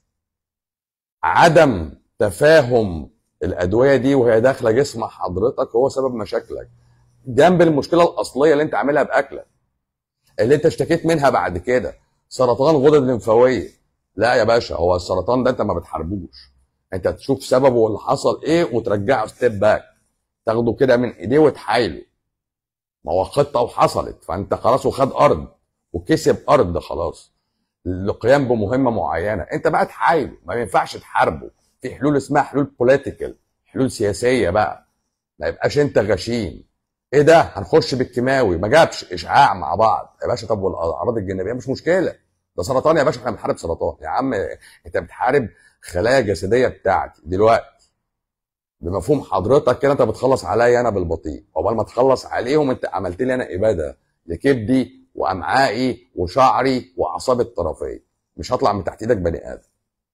عدم تفاهم الادويه دي وهي داخله جسم حضرتك هو سبب مشاكلك جنب المشكله الاصليه اللي انت عاملها باكلك اللي انت اشتكيت منها بعد كده سرطان غدد لمفاويه لا يا باشا هو السرطان ده انت ما بتحاربوش انت تشوف سببه واللي حصل ايه وترجعه ستيب باك تاخده كده من ايديه وتحايله ما هو خطه وحصلت فانت خلاص وخد ارض وكسب ارض خلاص للقيام بمهمه معينه انت بقى تحايله ما ينفعش تحاربه في حلول اسمها حلول بوليتيكال حلول سياسيه بقى ما يبقاش انت غشيم ايه ده هنخش بالكيماوي ما جابش اشعاع مع بعض يا باشا طب والاعراض الجانبيه مش مشكله ده سرطان يا باشا احنا بنحارب سرطان يا عم انت بتحارب خلايا جسديه بتاعتي دلوقتي بمفهوم حضرتك كده انت بتخلص عليا انا بالبطيء عقبال ما تخلص عليهم انت عملت لي انا اباده لكبدي وامعائي وشعري واعصابي الطرفيه مش هطلع من تحت ايدك بني ادم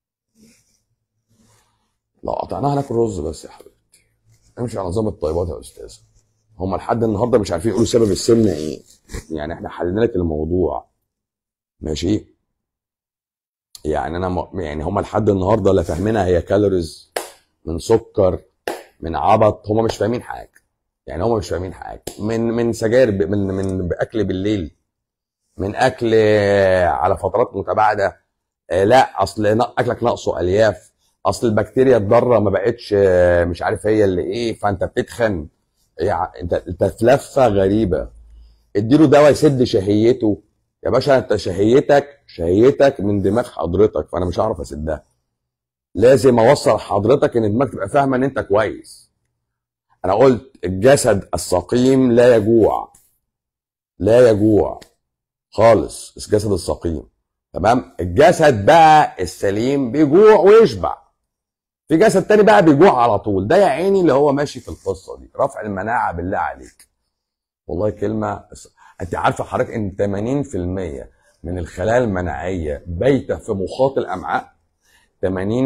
لو قطعناها هناكل رز بس يا حبيبتي امشي على نظام الطيبات يا استاذ هم لحد النهارده مش عارفين يقولوا سبب السمنه ايه يعني احنا حلينا لك الموضوع ماشي يعني انا م... يعني هم لحد النهارده لا فاهمينها هي كالوريز من سكر من عبط هم مش فاهمين حاجه يعني هم مش فاهمين حاجه من من سجاير ب... من من باكل بالليل من اكل على فترات متباعده آه لا اصل ن- اكلك ناقصه الياف اصل البكتيريا الضاره ما بقتش آه، مش عارف هي اللي ايه فانت بتتخن يع- انت انت في لفه غريبه اديله دواء يسد شهيته يا باشا انت شهيتك شهيتك من دماغ حضرتك فانا مش هعرف اسدها لازم اوصل حضرتك ان دماغك تبقى فاهمه ان انت كويس انا قلت الجسد السقيم لا يجوع لا يجوع خالص الجسد السقيم تمام الجسد بقى السليم بيجوع ويشبع في جسد تاني بقى بيجوع على طول ده يا عيني اللي هو ماشي في القصه دي رفع المناعه بالله عليك والله كلمه انت عارفه حضرتك ان 80% من الخلايا المناعيه بايته في مخاط الامعاء 80%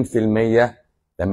80%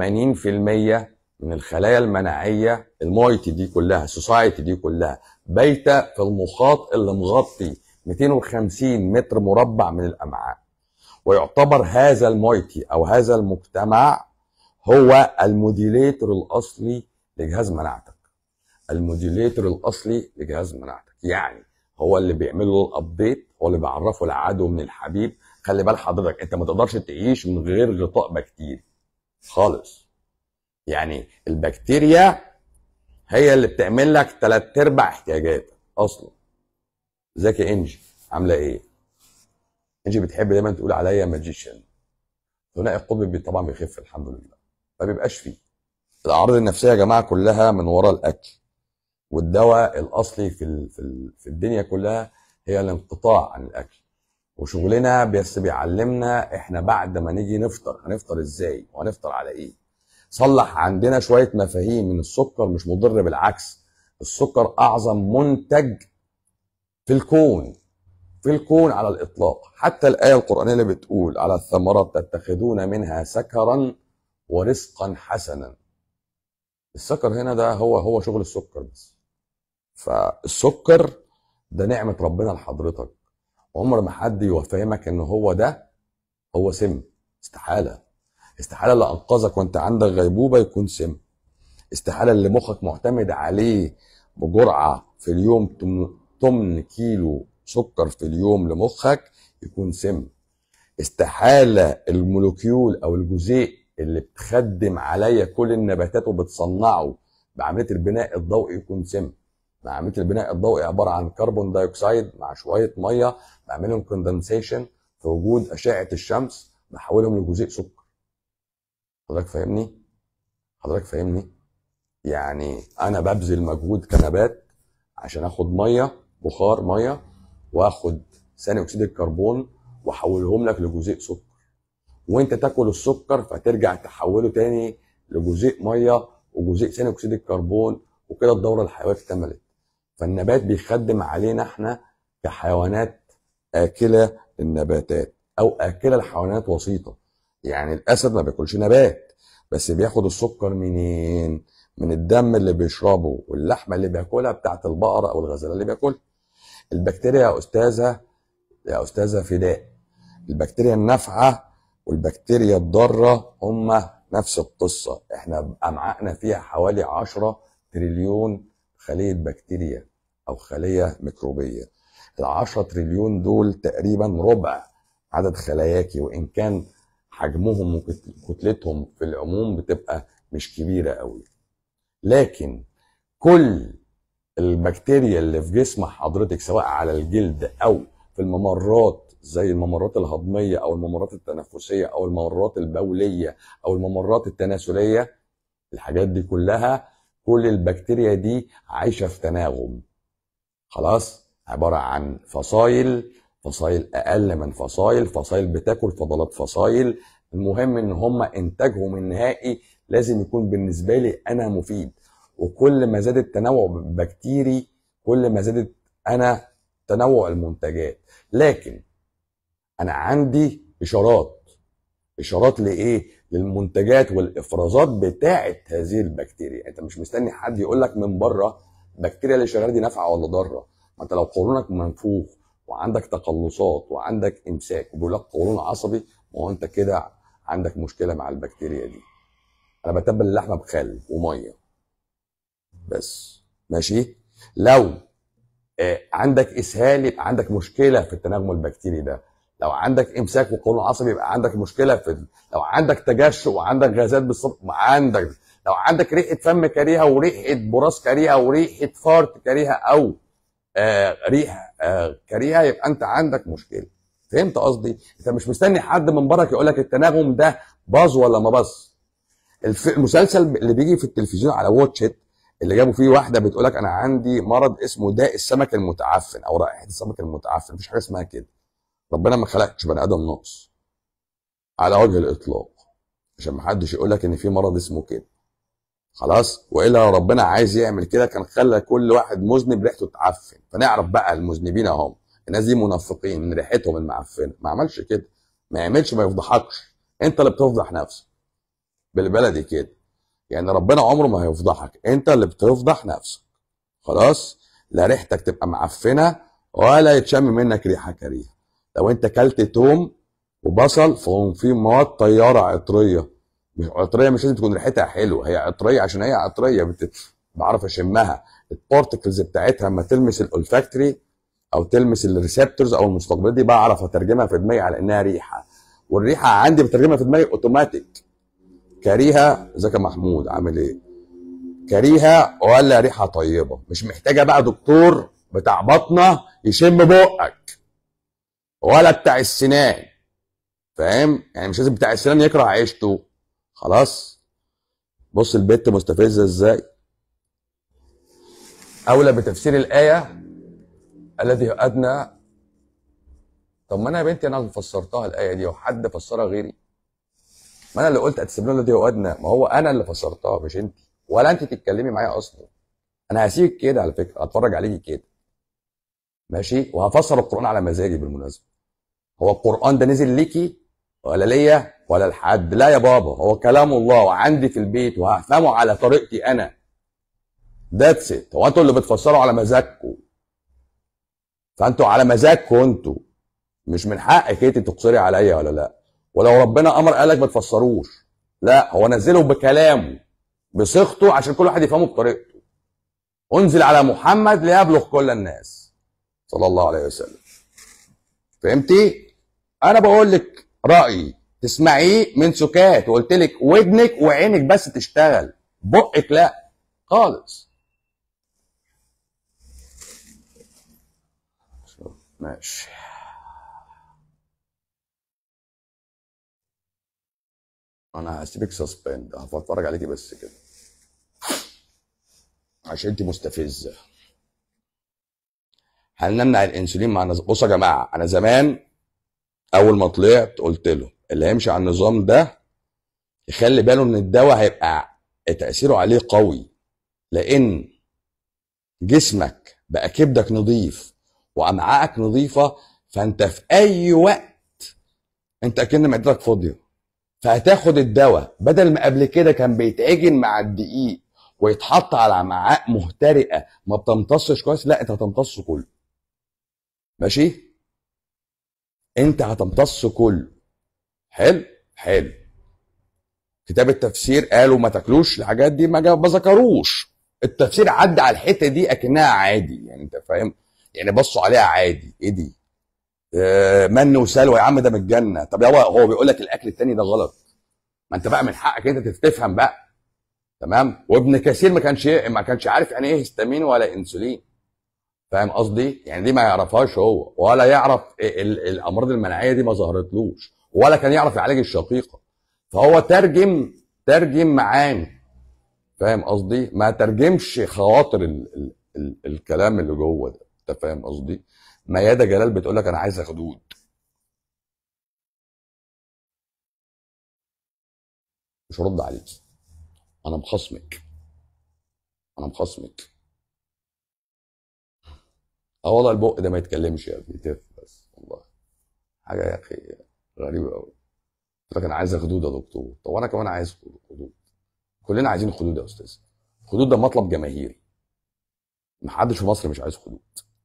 من الخلايا المناعيه المويتي دي كلها السوسايتي دي كلها بايته في المخاط اللي مغطي 250 متر مربع من الامعاء ويعتبر هذا المويتي او هذا المجتمع هو الموديليتور الاصلي لجهاز مناعتك الموديليتور الاصلي لجهاز مناعتك يعني هو اللي بيعمل له الابديت هو اللي بيعرفه العدو من الحبيب خلي بال حضرتك انت ما تقدرش تعيش من غير غطاء بكتيري خالص يعني البكتيريا هي اللي بتعمل لك ثلاث ارباع احتياجاتك اصلا ازيك يا انجي عامله ايه انجي بتحب دايما تقول عليا ماجيشن ثنائي القطب بي- طبعا بيخف الحمد لله ما بيبقاش فيه الاعراض النفسيه يا جماعه كلها من وراء الاكل والدواء الاصلي في ال- في ال- في الدنيا كلها هي الانقطاع عن الاكل وشغلنا بس بيعلمنا احنا بعد ما نيجي نفطر هنفطر ازاي وهنفطر على ايه صلح عندنا شويه مفاهيم من السكر مش مضر بالعكس السكر اعظم منتج في الكون في الكون على الاطلاق حتى الايه القرانيه اللي بتقول على الثمرات تتخذون منها سكرا ورزقا حسنا السكر هنا ده هو هو شغل السكر بس فالسكر ده نعمه ربنا لحضرتك عمر ما حد يفهمك ان هو ده هو سم استحاله استحاله اللي انقذك وانت عندك غيبوبه يكون سم استحاله اللي مخك معتمد عليه بجرعه في اليوم تم- 8 كيلو سكر في اليوم لمخك يكون سم استحاله المولوكيول او الجزيء اللي بتخدم عليا كل النباتات وبتصنعه بعمليه البناء الضوئي يكون سم عمليه البناء الضوئي عباره عن كربون دايوكسيد مع شويه ميه بعملهم كوندنسيشن في وجود اشعه الشمس بحولهم لجزيء سكر حضرتك فاهمني حضرتك فاهمني يعني انا ببذل مجهود كنبات عشان اخد ميه بخار ميه واخد ثاني اكسيد الكربون واحولهم لك لجزيء سكر وانت تاكل السكر فترجع تحوله تاني لجزيء ميه وجزيء ثاني اكسيد الكربون وكده الدوره الحيويه اكتملت فالنبات بيخدم علينا احنا كحيوانات اكله النباتات او اكله الحيوانات وسيطه يعني الاسد ما بياكلش نبات بس بياخد السكر منين من الدم اللي بيشربه واللحمه اللي بياكلها بتاعت البقره او الغزاله اللي بياكلها البكتيريا يا استاذه يا استاذه فداء البكتيريا النافعه والبكتيريا الضاره هما نفس القصه احنا امعائنا فيها حوالي 10 تريليون خليه بكتيريا او خليه ميكروبيه ال 10 تريليون دول تقريبا ربع عدد خلاياكي وان كان حجمهم وكتلتهم في العموم بتبقى مش كبيره قوي لكن كل البكتيريا اللي في جسم حضرتك سواء على الجلد او في الممرات زي الممرات الهضميه او الممرات التنفسيه او الممرات البوليه او الممرات التناسليه الحاجات دي كلها كل البكتيريا دي عايشه في تناغم خلاص عباره عن فصائل فصائل اقل من فصائل فصائل بتاكل فضلات فصائل المهم ان هم انتاجهم النهائي لازم يكون بالنسبه لي انا مفيد وكل ما زاد التنوع البكتيري كل ما زادت انا تنوع المنتجات لكن انا عندي اشارات اشارات لايه للمنتجات والافرازات بتاعه هذه البكتيريا انت مش مستني حد يقول لك من بره البكتيريا اللي شغاله دي نافعه ولا ضاره ما انت لو قولونك منفوخ وعندك تقلصات وعندك امساك وبيقول لك قولون عصبي ما هو انت كده عندك مشكله مع البكتيريا دي انا بتبل اللحمه بخل وميه بس ماشي لو آه، عندك اسهال يبقى عندك مشكله في التناغم البكتيري ده لو عندك امساك وقولون عصبي يبقى عندك مشكله في ال- لو عندك تجشؤ وعندك غازات بالصدر عندك لو عندك ريحه فم كريهه وريحه براس كريهه وريحه فارت كريهه او آه ريحه آه كريهه يبقى انت عندك مشكله فهمت قصدي انت مش مستني حد من برك يقول لك التناغم ده باظ ولا ما باظ الف... المسلسل اللي بيجي في التلفزيون على واتش ات اللي جابوا فيه واحده بتقول لك انا عندي مرض اسمه داء السمك المتعفن او رائحه السمك المتعفن مفيش حاجه اسمها كده ربنا ما خلقش بني ادم ناقص على وجه الاطلاق عشان ما حدش يقول لك ان في مرض اسمه كده خلاص والا لو ربنا عايز يعمل كده كان خلى كل واحد مذنب ريحته تعفن فنعرف بقى المذنبين اهم الناس دي منافقين من ريحتهم المعفنه ما عملش كده ما يعملش ما يفضحكش انت اللي بتفضح نفسك بالبلدي كده يعني ربنا عمره ما هيفضحك انت اللي بتفضح نفسك خلاص لا ريحتك تبقى معفنه ولا يتشم منك ريحه كريهه لو انت كلت توم وبصل فهم في مواد طياره عطريه مش عطريه مش لازم تكون ريحتها حلوه هي عطريه عشان هي عطريه بت... بعرف اشمها البارتكلز بتاعتها لما تلمس الاولفاكتوري او تلمس الريسبتورز او المستقبلات دي بعرف اترجمها في دماغي على انها ريحه والريحه عندي بترجمها في دماغي اوتوماتيك كريهه ازيك يا محمود عامل ايه كريهه ولا ريحه طيبه مش محتاجه بقى دكتور بتاع بطنه يشم بقك ولا بتاع السنان فاهم يعني مش لازم بتاع السنان يكره عيشته خلاص بص البت مستفزه ازاي اولى بتفسير الايه الذي ادنى طب ما انا يا بنتي انا اللي فسرتها الايه دي وحد فسرها غيري ما انا اللي قلت اتسبلون الذي هو ادنى ما هو انا اللي فسرتها مش انت ولا انت تتكلمي معايا اصلا انا هسيبك كده على فكره هتفرج عليكي كده ماشي وهفسر القران على مزاجي بالمناسبه هو القران ده نزل ليكي ولا ليا ولا لحد لا يا بابا هو كلام الله وعندي في البيت وهفهمه على طريقتي انا ذاتس ات هو انتوا اللي بتفسروا على مزاجكم فانتوا على مزاجكم انتوا مش من حقك انت تقصري عليا ولا لا ولو ربنا امر قالك ما تفسروش لا هو نزله بكلامه بصيغته عشان كل واحد يفهمه بطريقته انزل على محمد ليبلغ كل الناس صلى الله عليه وسلم فهمتي انا بقول لك رايي تسمعيه من سكات وقلت لك ودنك وعينك بس تشتغل بقك لا خالص ماشي انا هسيبك سسبند هتفرج عليكي بس كده عشان انت مستفزه هل نمنع الانسولين مع النظام بصوا يا جماعه انا زمان اول ما طلعت قلت له اللي هيمشي على النظام ده يخلي باله ان الدواء هيبقى تاثيره عليه قوي لان جسمك بقى كبدك نظيف وامعائك نظيفه فانت في اي وقت انت اكن معدتك فاضيه فهتاخد الدواء بدل ما قبل كده كان بيتعجن مع الدقيق ويتحط على امعاء مهترئه ما بتمتصش كويس لا انت هتمتصه كله ماشي انت هتمتص كله حلو حلو كتاب التفسير قالوا ما تاكلوش الحاجات دي ما جا- ما ذكروش التفسير عدى على الحته دي اكنها عادي يعني انت فاهم يعني بصوا عليها عادي ايه دي آه، من وسلوى يا عم ده من الجنه طب يابا هو بيقول لك الاكل التاني ده غلط ما انت بقى من حقك انت تفهم بقى تمام وابن كثير ما كانش ما كانش عارف يعني ايه هستامين ولا انسولين فاهم قصدي يعني دي ما يعرفهاش هو ولا يعرف ال- ال- الامراض المناعيه دي ما ظهرتلوش ولا كان يعرف يعالج الشقيقه فهو ترجم ترجم معاني فاهم قصدي ما ترجمش خواطر ال ال ال الكلام اللي جوه ده انت فاهم قصدي ميادة جلال بتقول لك انا عايزه خدود مش هرد عليك انا مخصمك انا مخصمك اه والله البق ده ما يتكلمش يا ابني تف بس والله حاجه يا اخي غريبه قوي قلت لك انا عايز خدود يا دكتور طب وانا كمان عايز خدود كلنا عايزين خدود يا استاذ خدود ده مطلب جماهيري محدش في مصر مش عايز خدود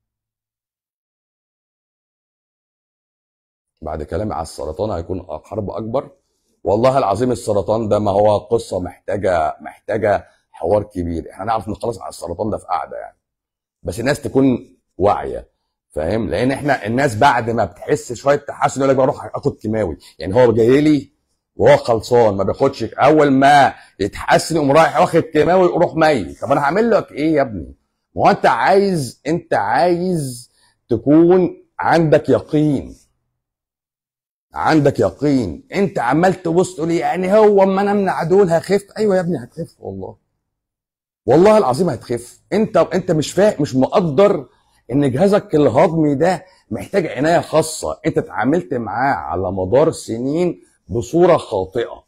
بعد كلامي على السرطان هيكون حرب اكبر والله العظيم السرطان ده ما هو قصه محتاجه محتاجه حوار كبير احنا نعرف نخلص على السرطان ده في قعده يعني بس الناس تكون واعيه فاهم لان احنا الناس بعد ما بتحس شويه تحسن يقول لك بروح اخد كيماوي يعني هو جاي لي وهو خلصان ما بياخدش اول ما يتحسن يقوم رايح واخد كيماوي يروح ميت طب انا هعمل لك ايه يا ابني ما هو انت عايز انت عايز تكون عندك يقين عندك يقين انت عمال تبص تقول يعني هو اما انا امنع دول هخف ايوه يا ابني هتخف والله والله العظيم هتخف انت انت مش فاهم مش مقدر ان جهازك الهضمي ده محتاج عنايه خاصه انت اتعاملت معاه على مدار سنين بصوره خاطئه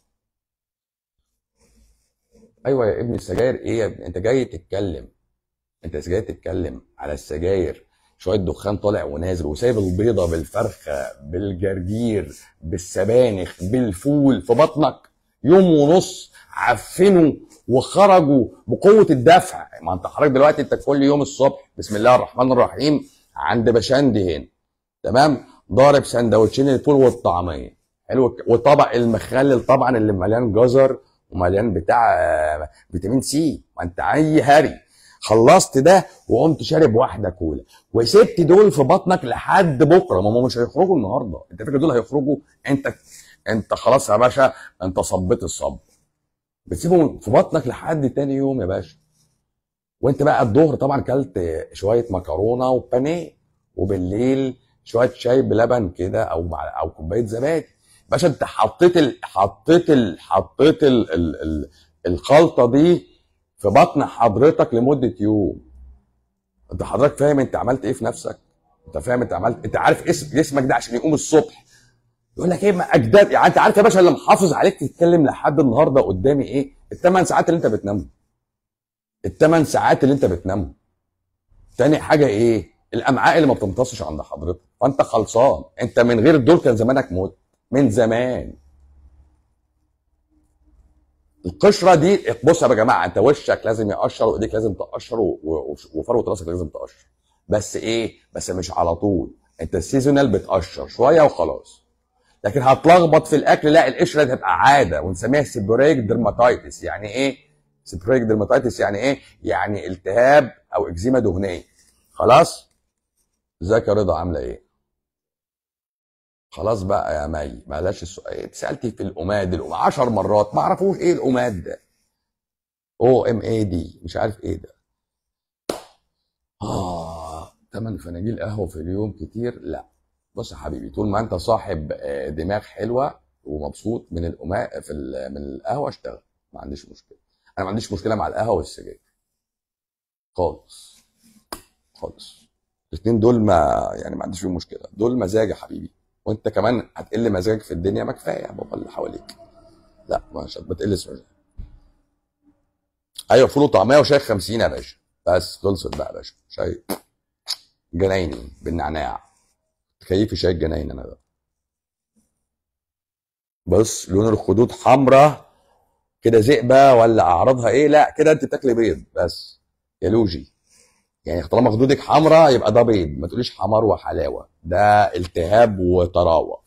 ايوه يا ابني السجاير ايه يا ابني انت جاي تتكلم انت جاي تتكلم على السجاير شويه دخان طالع ونازل وسايب البيضه بالفرخه بالجرجير بالسبانخ بالفول في بطنك يوم ونص عفنوا وخرجوا بقوه الدفع ما انت حضرتك دلوقتي انت كل يوم الصبح بسم الله الرحمن الرحيم عند بشندي هنا تمام ضارب سندوتشين الفول والطعميه حلو وطبق المخلل طبعا اللي مليان جزر ومليان بتاع آه، فيتامين سي ما انت اي هري خلصت ده وقمت شارب واحده كولا وسبت دول في بطنك لحد بكره ما هم مش هيخرجوا النهارده انت فاكر دول هيخرجوا انت انت خلاص يا باشا انت صبيت الصب بتسيبهم في بطنك لحد تاني يوم يا باشا وانت بقى الظهر طبعا كلت شويه مكرونه وبانيه وبالليل شويه شاي بلبن كده او مع او كوبايه زبادي باشا انت حطيت ال... حطيت ال... حطيت ال... ال... ال... الخلطه دي في بطن حضرتك لمده يوم انت حضرتك فاهم انت عملت ايه في نفسك انت فاهم انت عملت انت عارف اسم جسمك ده عشان يقوم الصبح يقول لك ايه ما اجداد يعني انت عارف يا باشا اللي محافظ عليك تتكلم لحد النهارده قدامي ايه الثمان ساعات اللي انت بتنامهم الثمان ساعات اللي انت بتنامهم تاني حاجه ايه الامعاء اللي ما بتمتصش عند حضرتك فانت خلصان انت من غير دول كان زمانك موت من زمان القشره دي بص يا جماعه انت وشك لازم يقشر وايديك لازم تقشر و- و- وفروه راسك لازم تقشر بس ايه بس مش على طول انت السيزونال بتقشر شويه وخلاص لكن هتلخبط في الاكل لا القشره دي هتبقى عاده ونسميها سيبوريك ديرماتايتس يعني ايه سيبوريك ديرماتايتس يعني ايه يعني التهاب او اكزيما دهنيه خلاص ازيك يا رضا عامله ايه خلاص بقى يا مي بلاش السؤال اتسالتي في الاماد الأم 10 مرات ما اعرفوش ايه الاماد ده او ام اي دي مش عارف ايه ده اه ثمان فناجيل قهوه في اليوم كتير لا بص يا حبيبي طول ما انت صاحب آه، دماغ حلوه ومبسوط من الأما في ال- من القهوه اشتغل ما عنديش مشكله انا ما عنديش مشكله مع القهوه والسجاير خالص خالص الاثنين دول ما يعني ما عنديش فيهم مشكله دول مزاج يا حبيبي وانت كمان هتقل مزاجك في الدنيا ما كفايه يا بابا اللي حواليك لا مش ما تقلش مزاجك ايوه فول وطعميه وشاي 50 يا باشا بس خلصت بقى يا باشا شاي جنايني بالنعناع كيفي شاي الجناين انا ده بص لون الخدود حمراء كده زئبه ولا اعراضها ايه لا كده انت بتاكلي بيض بس يا لوجي يعني طالما خدودك حمراء يبقى ده بيض ما تقوليش حمار وحلاوه ده التهاب وطراوه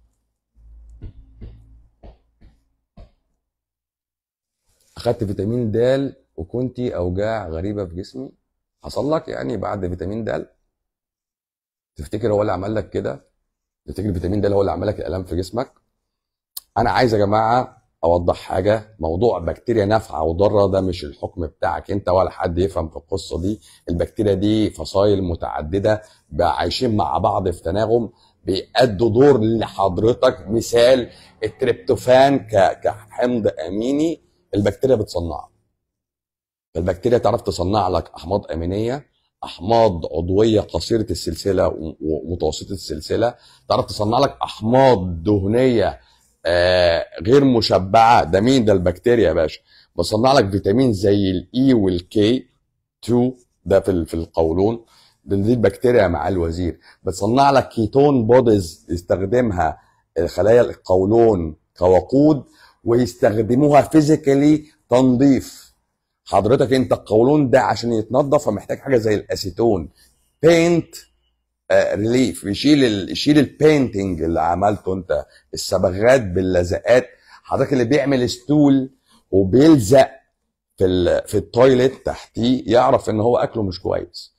اخدت فيتامين د وكنتي اوجاع غريبه في جسمي حصل لك يعني بعد فيتامين د تفتكر هو اللي عمل لك كده تفتكر الفيتامين د هو اللي عمل لك الام في جسمك انا عايز يا جماعه اوضح حاجه موضوع بكتيريا نافعه وضاره ده مش الحكم بتاعك انت ولا حد يفهم في القصه دي البكتيريا دي فصائل متعدده بقى عايشين مع بعض في تناغم بيأدوا دور لحضرتك مثال التريبتوفان ك- كحمض اميني البكتيريا بتصنعه فالبكتيريا تعرف تصنع لك احماض امينيه احماض عضويه قصيره السلسله و- ومتوسطه السلسله تعرف تصنع لك احماض دهنيه آه، غير مشبعه ده مين ده البكتيريا يا باشا بصنع لك فيتامين زي الاي والكي 2 ده في ال- في القولون ده دي البكتيريا مع الوزير بتصنع لك كيتون بوديز يستخدمها خلايا القولون كوقود ويستخدموها فيزيكالي تنظيف حضرتك انت القولون ده عشان يتنضف فمحتاج حاجه زي الاسيتون بينت ريليف يشيل ال... يشيل البينتنج اللي عملته انت الصبغات باللزقات حضرتك اللي بيعمل ستول وبيلزق في ال... في التويليت تحتيه يعرف ان هو اكله مش كويس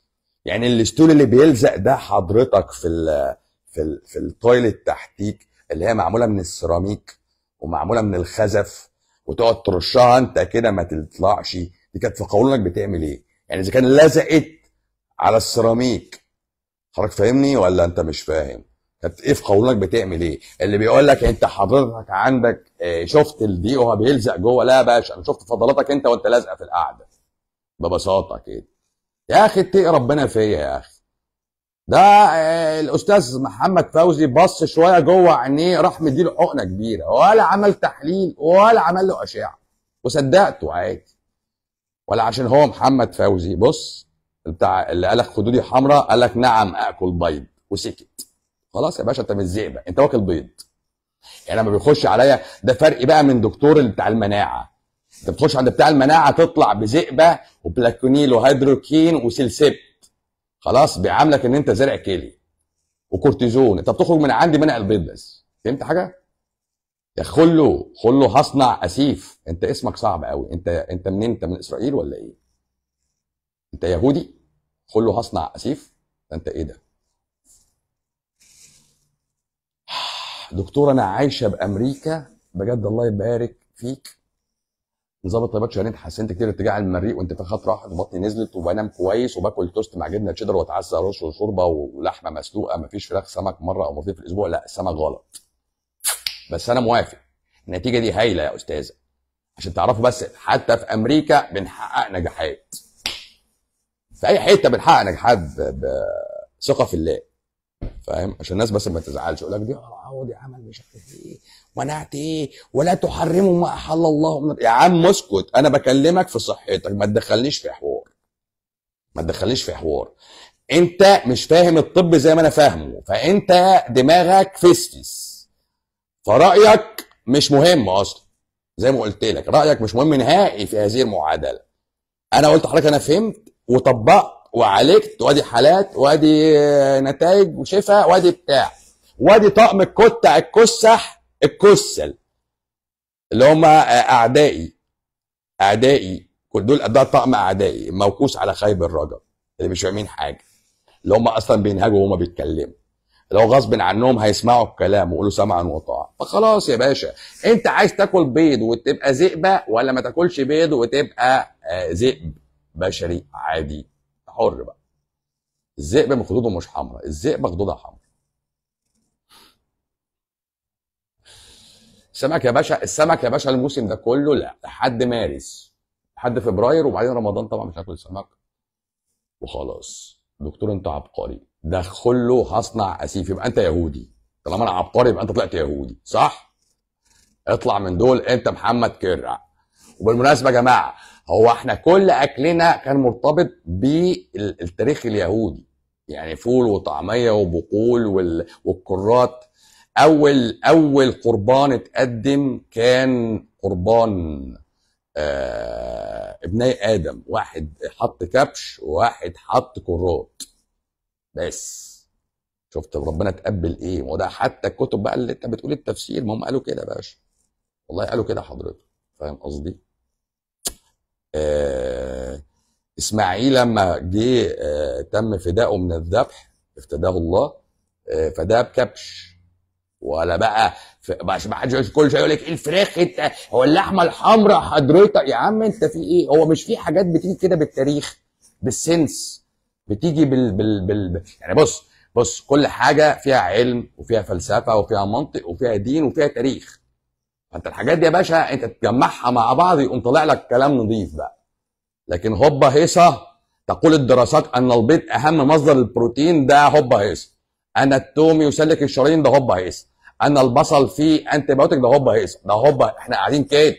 يعني الستول اللي بيلزق ده حضرتك في ال في ال في التويلت تحتيك اللي هي معموله من السيراميك ومعموله من الخزف وتقعد ترشها انت كده ما تطلعش دي كانت في قولونك بتعمل ايه؟ يعني اذا كان لزقت على السيراميك حضرتك فاهمني ولا انت مش فاهم؟ كانت ايه في قولونك بتعمل ايه؟ اللي بيقول لك انت حضرتك عندك آه، شفت الدقيق وهو بيلزق جوه لا يا باشا انا شفت فضلاتك انت وانت لازقه في القعده ببساطه كده يا اخي اتقي ربنا فيا يا اخي ده آه، الاستاذ محمد فوزي بص شويه جوه عينيه راح مديله حقنه كبيره ولا عمل تحليل ولا عمل له اشعه وصدقته عادي ولا عشان هو محمد فوزي بص بتاع اللي قال لك خدودي حمراء قال لك نعم اكل بيض وسكت خلاص يا باشا انت مش زئبه انت واكل بيض يعني لما بيخش عليا ده فرق بقى من دكتور اللي بتاع المناعه انت بتخش عند بتاع المناعه تطلع بزئبه وبلاكونيل وهيدروكين وسلسبت خلاص بيعاملك ان انت زرع كلي وكورتيزون انت بتخرج من عندي منع البيض بس فهمت حاجه يا خلو خلو هصنع اسيف انت اسمك صعب قوي انت انت منين انت من اسرائيل ولا ايه انت يهودي خلو هصنع اسيف ده انت ايه ده دكتور انا عايشه بامريكا بجد الله يبارك فيك نظام الطيبات شهرين اتحسنت كتير ارتجاع المريء وانتفاخات راحت وبطني نزلت وبنام كويس وباكل توست مع جبنه تشيدر واتعزى رز وشوربه ولحمه مسلوقه مفيش فراخ سمك مره او مرتين في الاسبوع لا السمك غلط بس انا موافق النتيجه دي هايله يا استاذه عشان تعرفوا بس حتى في امريكا بنحقق نجاحات في اي حته بنحقق نجاحات ب- بثقه في الله فاهم عشان الناس بس ما تزعلش يقول لك دي هو دي عمل مش عارف ايه منعت ايه ولا تحرموا ما احل الله من يا عم اسكت انا بكلمك في صحتك ما تدخلنيش في حوار ما تدخلنيش في حوار انت مش فاهم الطب زي ما انا فاهمه فانت دماغك فسفس فرايك مش مهم اصلا زي ما قلت لك رايك مش مهم نهائي في هذه المعادله انا قلت لحضرتك انا فهمت وطبقت وعالجت وادي حالات وادي نتائج وشفاء وادي بتاع وادي طقم الكتع الكسح الكسل اللي هم اعدائي اعدائي كل دول ده طقم اعدائي موكوس على خيب الرجل اللي مش فاهمين حاجه اللي هم اصلا بينهجوا وهم بيتكلموا لو غصب عنهم هيسمعوا الكلام ويقولوا سمعا وطاعة فخلاص يا باشا انت عايز تاكل بيض وتبقى ذئبة ولا ما تاكلش بيض وتبقى آه، ذئب بشري عادي حر بقى الذئب من خدوده مش حمراء الذئبة خدودها حمراء السمك يا باشا السمك يا باشا الموسم ده كله لا لحد مارس لحد فبراير وبعدين رمضان طبعا مش هاكل سمك وخلاص دكتور انت عبقري دخل له هصنع اسيف يبقى انت يهودي طالما انا عبقري يبقى انت طلعت يهودي صح اطلع من دول انت محمد كرع وبالمناسبه يا جماعه هو احنا كل اكلنا كان مرتبط بالتاريخ اليهودي يعني فول وطعميه وبقول وال- والكرات اول اول قربان اتقدم كان قربان آه ابني ادم واحد حط كبش وواحد حط كرات بس شفت ربنا تقبل ايه وده حتى الكتب بقى اللي انت بتقول التفسير ما هم قالوا كده يا باشا والله قالوا كده حضرتك فاهم قصدي آه اسماعيل لما جه آه تم فدائه من الذبح افتداه الله آه فداه بكبش ولا بقى ف... بس ما حدش كل شويه يقول لك الفراخ انت هو اللحمه الحمراء حضرتك يا عم انت في ايه هو مش في حاجات بتيجي كده بالتاريخ بالسنس بتيجي بال... بال... بال... يعني بص بص كل حاجه فيها علم وفيها فلسفه وفيها منطق وفيها دين وفيها تاريخ فانت الحاجات دي يا باشا انت تجمعها مع بعض يقوم طالع لك كلام نظيف بقى لكن هوبا هيصه تقول الدراسات ان البيض اهم مصدر البروتين ده هوبا هيصه انا التوم يسلك الشرايين ده هوبا هيصه انا البصل فيه انتي بايوتيك ده هوبا هيصه ده هوبا احنا قاعدين كده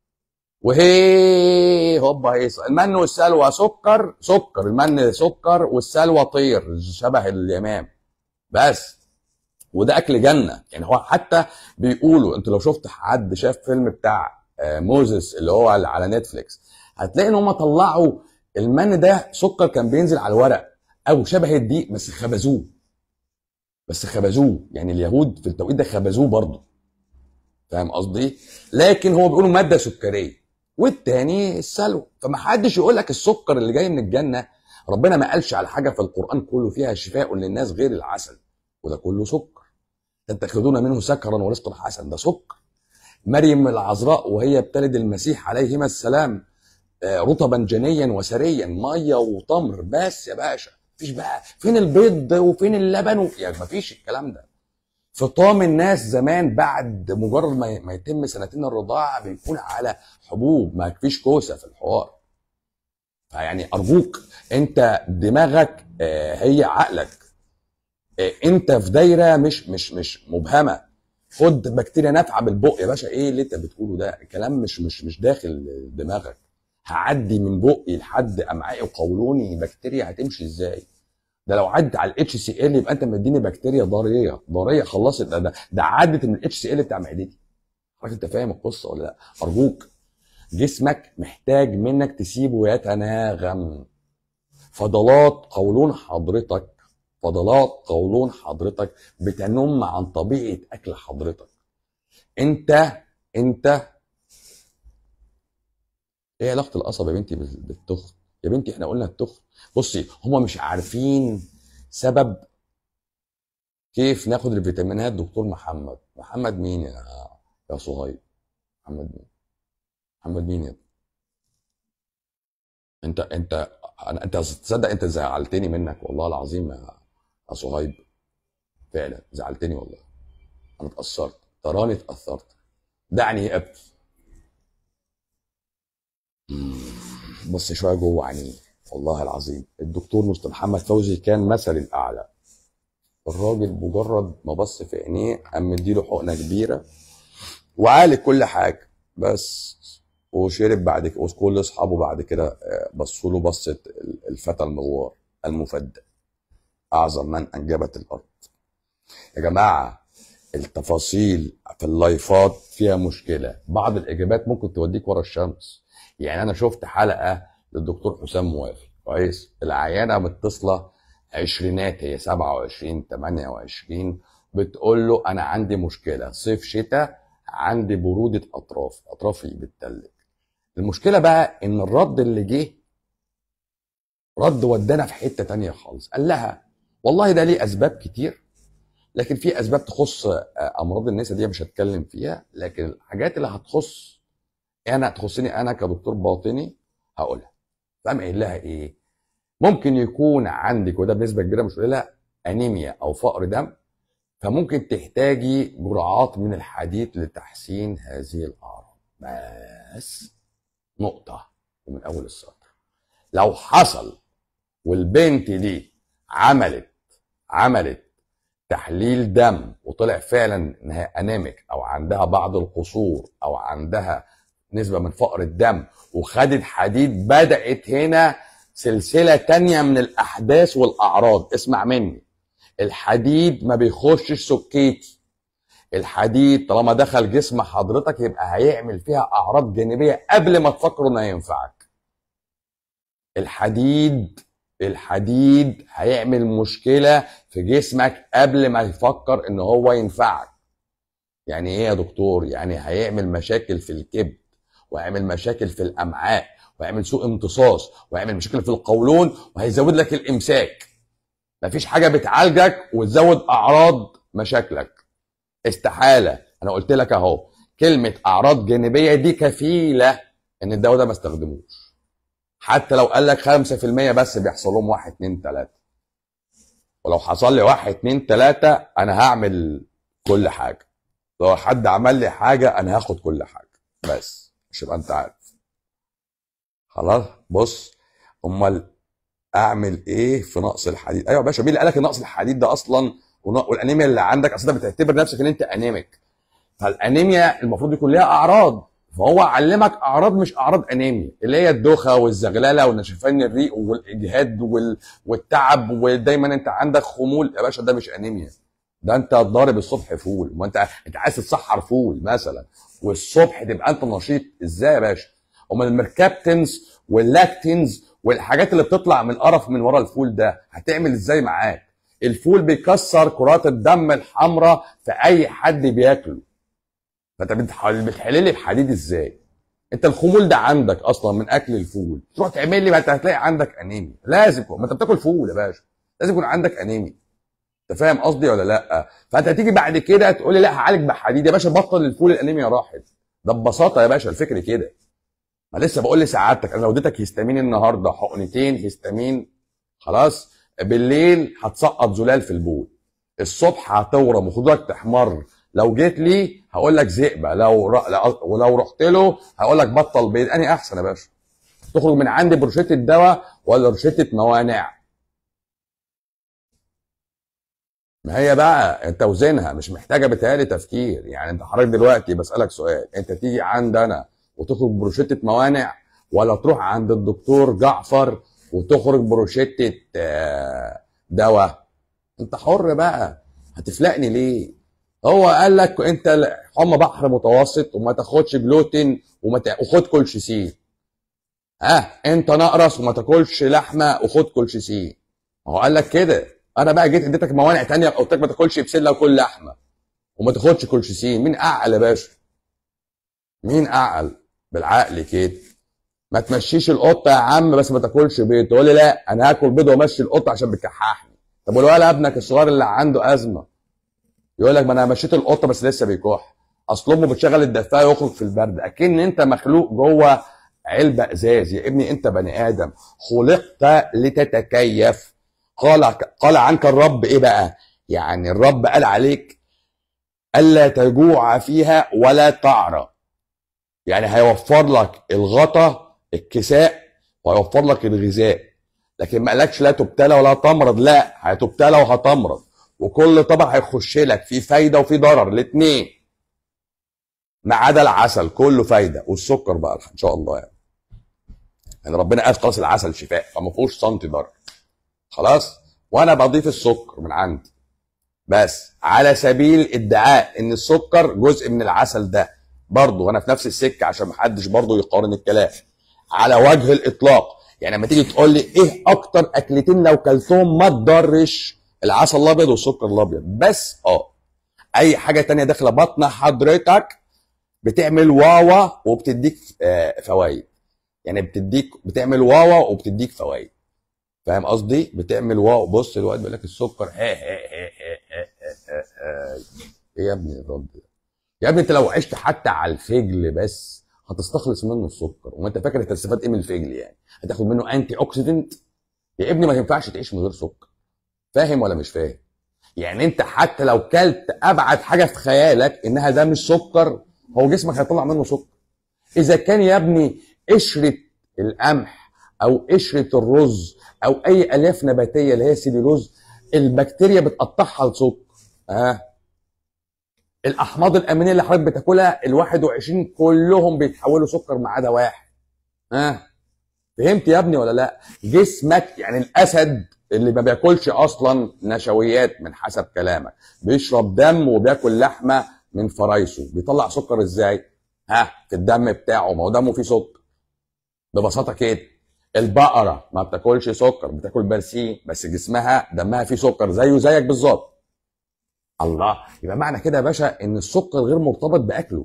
وهي هوبا هيصه المن والسلوى سكر سكر المن سكر والسلوى طير شبه اليمام بس وده اكل جنه يعني هو حتى بيقولوا انت لو شفت حد شاف فيلم بتاع آه، موزس اللي هو على على نتفليكس هتلاقي ان هم طلعوا المن ده سكر كان بينزل على الورق او شبه الدقيق بس خبزوه بس خبزوه يعني اليهود في التوقيت ده خبزوه برضه فاهم قصدي لكن هو بيقولوا ماده سكريه والتاني السلوى فما حدش يقول لك السكر اللي جاي من الجنه ربنا ما قالش على حاجه في القران كله فيها شفاء للناس غير العسل وده كله سكر تتخذون منه سكرا ورزقا حسن ده سكر مريم العذراء وهي بتلد المسيح عليهما السلام آه، رطبا جنيا وسريا ميه وتمر بس يا باشا مفيش بقى فين البيض وفين اللبن و... يعني مفيش الكلام ده فطام الناس زمان بعد مجرد ما ما يتم سنتين الرضاعه بيكون على حبوب ما فيش كوسه في الحوار فيعني ارجوك انت دماغك آه، هي عقلك آه، انت في دايره مش مش مش مبهمه خد بكتيريا نافعه بالبق يا باشا ايه اللي انت بتقوله ده الكلام مش مش مش داخل دماغك هعدي من بقي لحد امعائي وقولوني بكتيريا هتمشي ازاي ده لو عدت على الاتش سي ال يبقى انت مديني بكتيريا ضاريه ضاريه خلصت ده ده, ده عدت من الاتش سي ال بتاع معدتي حضرتك انت فاهم القصه ولا لا ارجوك جسمك محتاج منك تسيبه يتناغم فضلات قولون حضرتك فضلات قولون حضرتك بتنم عن طبيعه اكل حضرتك انت انت ايه علاقه القصب يا بنتي بال- بالتخن يا بنتي احنا قلنا التخن بصي هما مش عارفين سبب كيف ناخد الفيتامينات دكتور محمد محمد مين يا يا صهيب محمد مين محمد مين يا انت انت انا انت تصدق انت زعلتني منك والله العظيم يا يا صهيب فعلا زعلتني والله انا اتاثرت تراني اتاثرت دعني ابكي بص شويه جوه عينيه والله العظيم الدكتور مصطفى محمد فوزي كان مثل الاعلى الراجل مجرد ما بص في عينيه قام مديله حقنه كبيره وعالج كل حاجه بس وشرب بعد كده وكل اصحابه بعد كده آه، بصوا له بصه الفتى المغوار المفدى اعظم من انجبت الارض يا جماعه التفاصيل في اللايفات فيها مشكله بعض الاجابات ممكن توديك ورا الشمس يعني انا شفت حلقه للدكتور حسام موافي كويس العيانه متصله عشرينات هي 27 28 بتقول له انا عندي مشكله صيف شتاء عندي بروده اطراف اطرافي بتتلج المشكله بقى ان الرد اللي جه رد ودانا في حته تانية خالص قال لها والله ده ليه اسباب كتير لكن في اسباب تخص آه، امراض النساء دي مش هتكلم فيها لكن الحاجات اللي هتخص انا تخصني انا كدكتور باطني هقولها فقام قايل لها ايه ممكن يكون عندك وده بنسبه كبيره مش قليله انيميا او فقر دم فممكن تحتاجي جرعات من الحديد لتحسين هذه الاعراض بس نقطه ومن اول السطر لو حصل والبنت دي عملت عملت تحليل دم وطلع فعلا انها انيميك او عندها بعض القصور او عندها نسبه من فقر الدم وخدت حديد بدات هنا سلسله تانية من الاحداث والاعراض اسمع مني الحديد ما بيخشش سكيتي الحديد طالما دخل جسم حضرتك يبقى هيعمل فيها اعراض جانبيه قبل ما تفكر انه ينفعك الحديد الحديد هيعمل مشكله في جسمك قبل ما يفكر ان هو ينفعك يعني ايه يا دكتور يعني هيعمل مشاكل في الكبد وهيعمل مشاكل في الامعاء وهيعمل سوء امتصاص وهيعمل مشاكل في القولون وهيزود لك الامساك مفيش حاجه بتعالجك وتزود اعراض مشاكلك استحاله انا قلت لك اهو كلمه اعراض جانبيه دي كفيله ان الدواء ده ما استخدموش حتى لو قال لك 5% بس بيحصل لهم 1 2 3 ولو حصل لي 1 2 3 انا هعمل كل حاجه لو حد عمل لي حاجه انا هاخد كل حاجه بس مش يبقى انت عارف خلاص بص امال اعمل ايه في نقص الحديد ايوه يا باشا مين اللي قال لك ان نقص الحديد ده اصلا ون- والانيميا اللي عندك اصلا انت بتعتبر نفسك ان انت انيميك فالانيميا المفروض يكون ليها اعراض فهو علمك اعراض مش اعراض انيميا اللي هي الدوخه والزغلله والنشفان الريق والاجهاد وال... والتعب ودايما انت عندك خمول يا باشا ده مش انيميا ده انت ضارب الصبح فول ما انت انت عايز تتسحر فول مثلا والصبح تبقى انت نشيط ازاي يا باشا امال الميركابتنز واللاكتينز والحاجات اللي بتطلع من القرف من ورا الفول ده هتعمل ازاي معاك الفول بيكسر كرات الدم الحمراء في اي حد بياكله فانت بتح- بتحل لي بحديد ازاي انت الخمول ده عندك اصلا من اكل الفول تروح تعمل لي ما انت هتلاقي عندك انيميا لازم ما انت بتاكل فول يا باشا لازم يكون عندك انيميا انت فاهم قصدي ولا لا فانت هتيجي بعد كده تقول لي لا هعالج بحديد يا باشا بطل الفول الانيميا راحت ده ببساطه يا باشا الفكر كده ما لسه بقول لسعادتك انا لو اديتك هيستامين النهارده حقنتين هيستامين خلاص بالليل هتسقط زلال في البول الصبح هتورم وخدودك تحمر لو جيت لي هقول لك ذئبه لو ر... ولو رحت له هقول لك بطل بيض اني احسن يا باشا تخرج من عندي بروشته دواء ولا روشته موانع ما هي بقى انت وزنها مش محتاجه بتهيألي تفكير يعني انت حضرتك دلوقتي بسالك سؤال انت تيجي عند انا وتخرج بروشته موانع ولا تروح عند الدكتور جعفر وتخرج بروشته آه، دواء انت حر بقى هتفلقني ليه هو قال لك انت حمى بحر متوسط وما تاخدش جلوتين وما تا... وخد كولشيسين ها انت نقرس وما تاكلش لحمه وخد كولشيسين هو قال لك كده انا بقى جيت اديتك موانع تانية قلت لك ما تاكلش بسله وكل لحمه وما تاخدش كولشيسين مين اعقل يا باشا مين اعقل بالعقل كده ما تمشيش القطه يا عم بس ما تاكلش بيض تقول لي لا انا هاكل بيض وامشي القطه عشان بتكححني طب والولد ابنك الصغير اللي عنده ازمه يقول لك ما انا مشيت القطه بس لسه بيكح اصل امه بتشغل الدفايه ويخرج في البرد اكن انت مخلوق جوه علبه ازاز يا ابني انت بني ادم خلقت لتتكيف قال قال عنك الرب ايه بقى يعني الرب قال عليك الا تجوع فيها ولا تعرى يعني هيوفر لك الغطا الكساء وهيوفر لك الغذاء لكن ما قالكش لا تبتلى ولا تمرض لا هتبتلى وهتمرض وكل طبق هيخش لك فيه فايده وفيه ضرر الاثنين ما عدا العسل كله فايده والسكر بقى ان شاء الله يعني يعني ربنا قال خلاص العسل شفاء فما فيهوش سنتي ضرر خلاص وانا بضيف السكر من عندي بس على سبيل ادعاء ان السكر جزء من العسل ده برضه انا في نفس السكه عشان محدش برضه يقارن الكلام على وجه الاطلاق يعني لما تيجي تقول لي ايه اكتر اكلتين لو كلتهم ما تضرش العسل الابيض والسكر الابيض بس اه اي حاجه تانية داخله بطن حضرتك بتعمل واوا وبتديك آه، فوائد يعني بتديك بتعمل واوا وبتديك فوائد فاهم قصدي بتعمل واو بص الوقت بيقول لك السكر ها ها ها ها ها ها ها ايه يا ابني الرد ده يا ابني انت لو عشت حتى على الفجل بس هتستخلص منه السكر وما انت فاكر انت هتستفاد ايه من الفجل يعني هتاخد منه انتي اوكسيدنت يا ابني ما ينفعش تعيش من غير سكر فاهم ولا مش فاهم يعني انت حتى لو كلت ابعد حاجه في خيالك انها ده مش سكر هو جسمك هيطلع منه سكر اذا كان يا ابني قشره القمح او قشره الرز او اي الياف نباتيه اللي هي سيلولوز البكتيريا بتقطعها لسكر ها آه. الاحماض الامينيه اللي حضرتك بتاكلها ال 21 كلهم بيتحولوا سكر ما عدا واحد ها آه. فهمت يا ابني ولا لا جسمك يعني الاسد اللي ما بياكلش اصلا نشويات من حسب كلامك بيشرب دم وبياكل لحمه من فرايسه بيطلع سكر ازاي ها في الدم بتاعه ما هو دمه فيه سكر ببساطه كده البقره ما بتاكلش سكر بتاكل برسيم بس جسمها دمها فيه سكر زيه زيك بالظبط الله يبقى معنى كده يا باشا ان السكر غير مرتبط باكله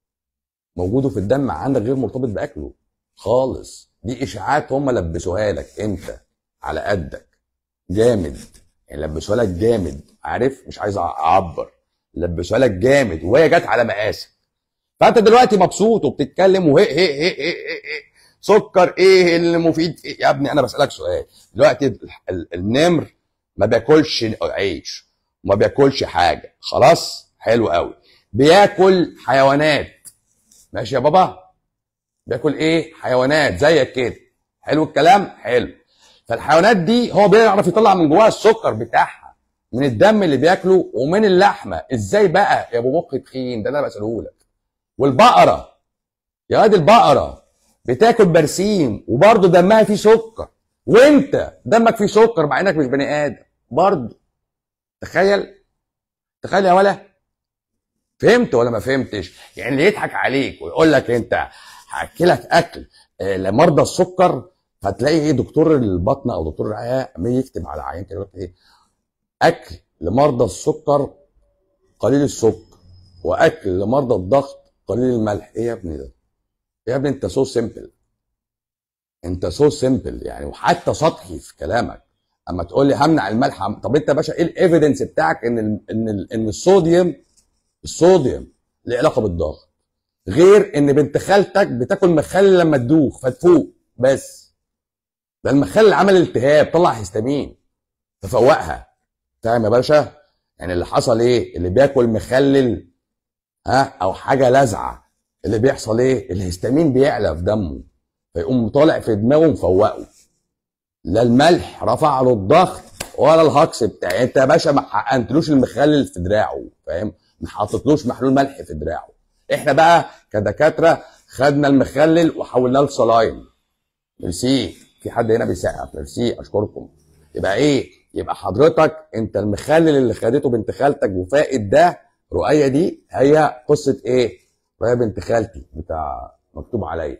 موجوده في الدم عندك غير مرتبط باكله خالص دي اشاعات هم لبسوها لك انت على قدك جامد يعني لبسوها لك جامد عارف مش عايز اعبر لبسوها لك جامد وهي جت على مقاسك فانت دلوقتي مبسوط وبتتكلم وهي هي هي هي هي هي سكر ايه اللي مفيد إيه؟ يا ابني انا بسالك سؤال دلوقتي ال- ال- النمر ما بياكلش عيش وما بياكلش حاجه خلاص حلو قوي بياكل حيوانات ماشي يا بابا بياكل ايه حيوانات زيك كده حلو الكلام حلو فالحيوانات دي هو بيعرف يطلع من جواها السكر بتاعها من الدم اللي بياكله ومن اللحمه ازاي بقى يا ابو مخ تخين ده انا بساله لك والبقره يا واد البقره بتاكل برسيم وبرضه دمها فيه سكر وانت دمك فيه سكر مع انك مش بني ادم برضه تخيل تخيل يا ولا فهمت ولا ما فهمتش يعني اللي يضحك عليك ويقول لك انت هاكلك اكل آه، لمرضى السكر هتلاقي ايه دكتور البطن او دكتور الرعايه عمال يكتب على عيان كده يقول لك ايه اكل لمرضى السكر قليل السكر واكل لمرضى الضغط قليل الملح ايه يا ابني ده يا ابني انت سو سيمبل انت سو سيمبل يعني وحتى سطحي في كلامك اما تقول لي همنع الملح طب انت يا باشا ايه الايفيدنس بتاعك ان ال ان ال ان الصوديوم الصوديوم له علاقه بالضغط غير ان بنت خالتك بتاكل مخلل لما تدوخ فتفوق بس ده المخلل عمل التهاب طلع هيستامين تفوقها فاهم يا باشا يعني اللي حصل ايه اللي بياكل مخلل ها او حاجه لاذعه اللي بيحصل ايه الهستامين بيعلى في دمه فيقوم طالع في دماغه مفوقه لا الملح رفع له الضغط ولا الهكس بتاعي انت يا باشا ما حقنتلوش المخلل في دراعه فاهم ما حطيتلوش محلول ملح في دراعه احنا بقى كدكاتره خدنا المخلل وحولناه لصلاين ميرسي في حد هنا بيسقف ميرسي اشكركم يبقى ايه يبقى حضرتك انت المخلل اللي خدته بنت خالتك وفائد ده رؤية دي هي قصة ايه رؤية بنت خالتي بتاع مكتوب عليا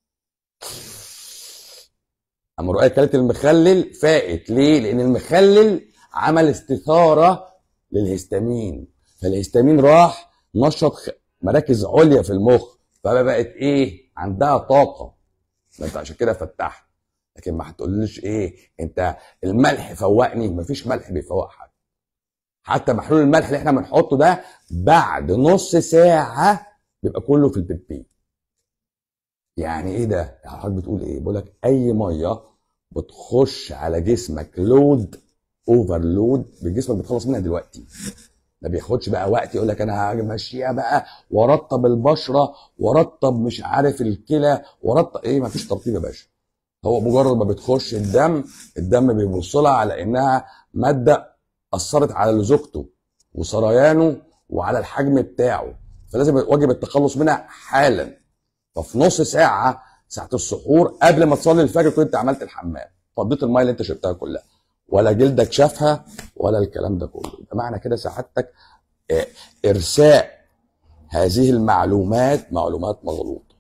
اما رؤية كلت المخلل فائت ليه لان المخلل عمل استثارة للهستامين فالهستامين راح نشط مراكز عليا في المخ فبقت ايه عندها طاقة ده انت عشان كده فتحت لكن ما هتقوليش ايه انت الملح فوقني مفيش ملح بيفوق حد حتى محلول الملح اللي احنا بنحطه ده بعد نص ساعه بيبقى كله في البيبي يعني ايه ده يعني حضرتك بتقول ايه بقول لك اي ميه بتخش على جسمك لود اوفرلود بجسمك بتخلص منها دلوقتي ما بياخدش بقى وقت يقول لك انا همشيها بقى وارطب البشره وارطب مش عارف الكلى وارطب ايه ما فيش ترطيب يا باشا هو مجرد ما بتخش الدم الدم بيبص لها على انها ماده اثرت على لزوجته وسريانه وعلى الحجم بتاعه فلازم واجب التخلص منها حالا ففي نص ساعه ساعه السحور قبل ما تصلي الفجر كنت انت عملت الحمام فضيت الميه اللي انت شربتها كلها ولا جلدك شافها ولا الكلام ده كله يبقى معنى كده سعادتك آه، ارساء هذه المعلومات معلومات مغلوطه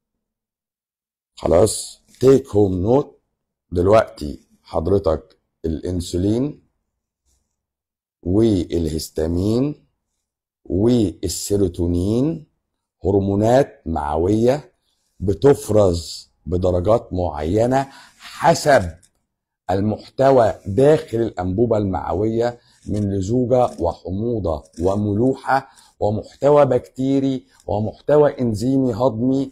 خلاص تيك هوم نوت دلوقتي حضرتك الانسولين والهستامين والسيروتونين هرمونات معويه بتفرز بدرجات معينه حسب المحتوى داخل الانبوبه المعويه من لزوجه وحموضه وملوحه ومحتوى بكتيري ومحتوى انزيمي هضمي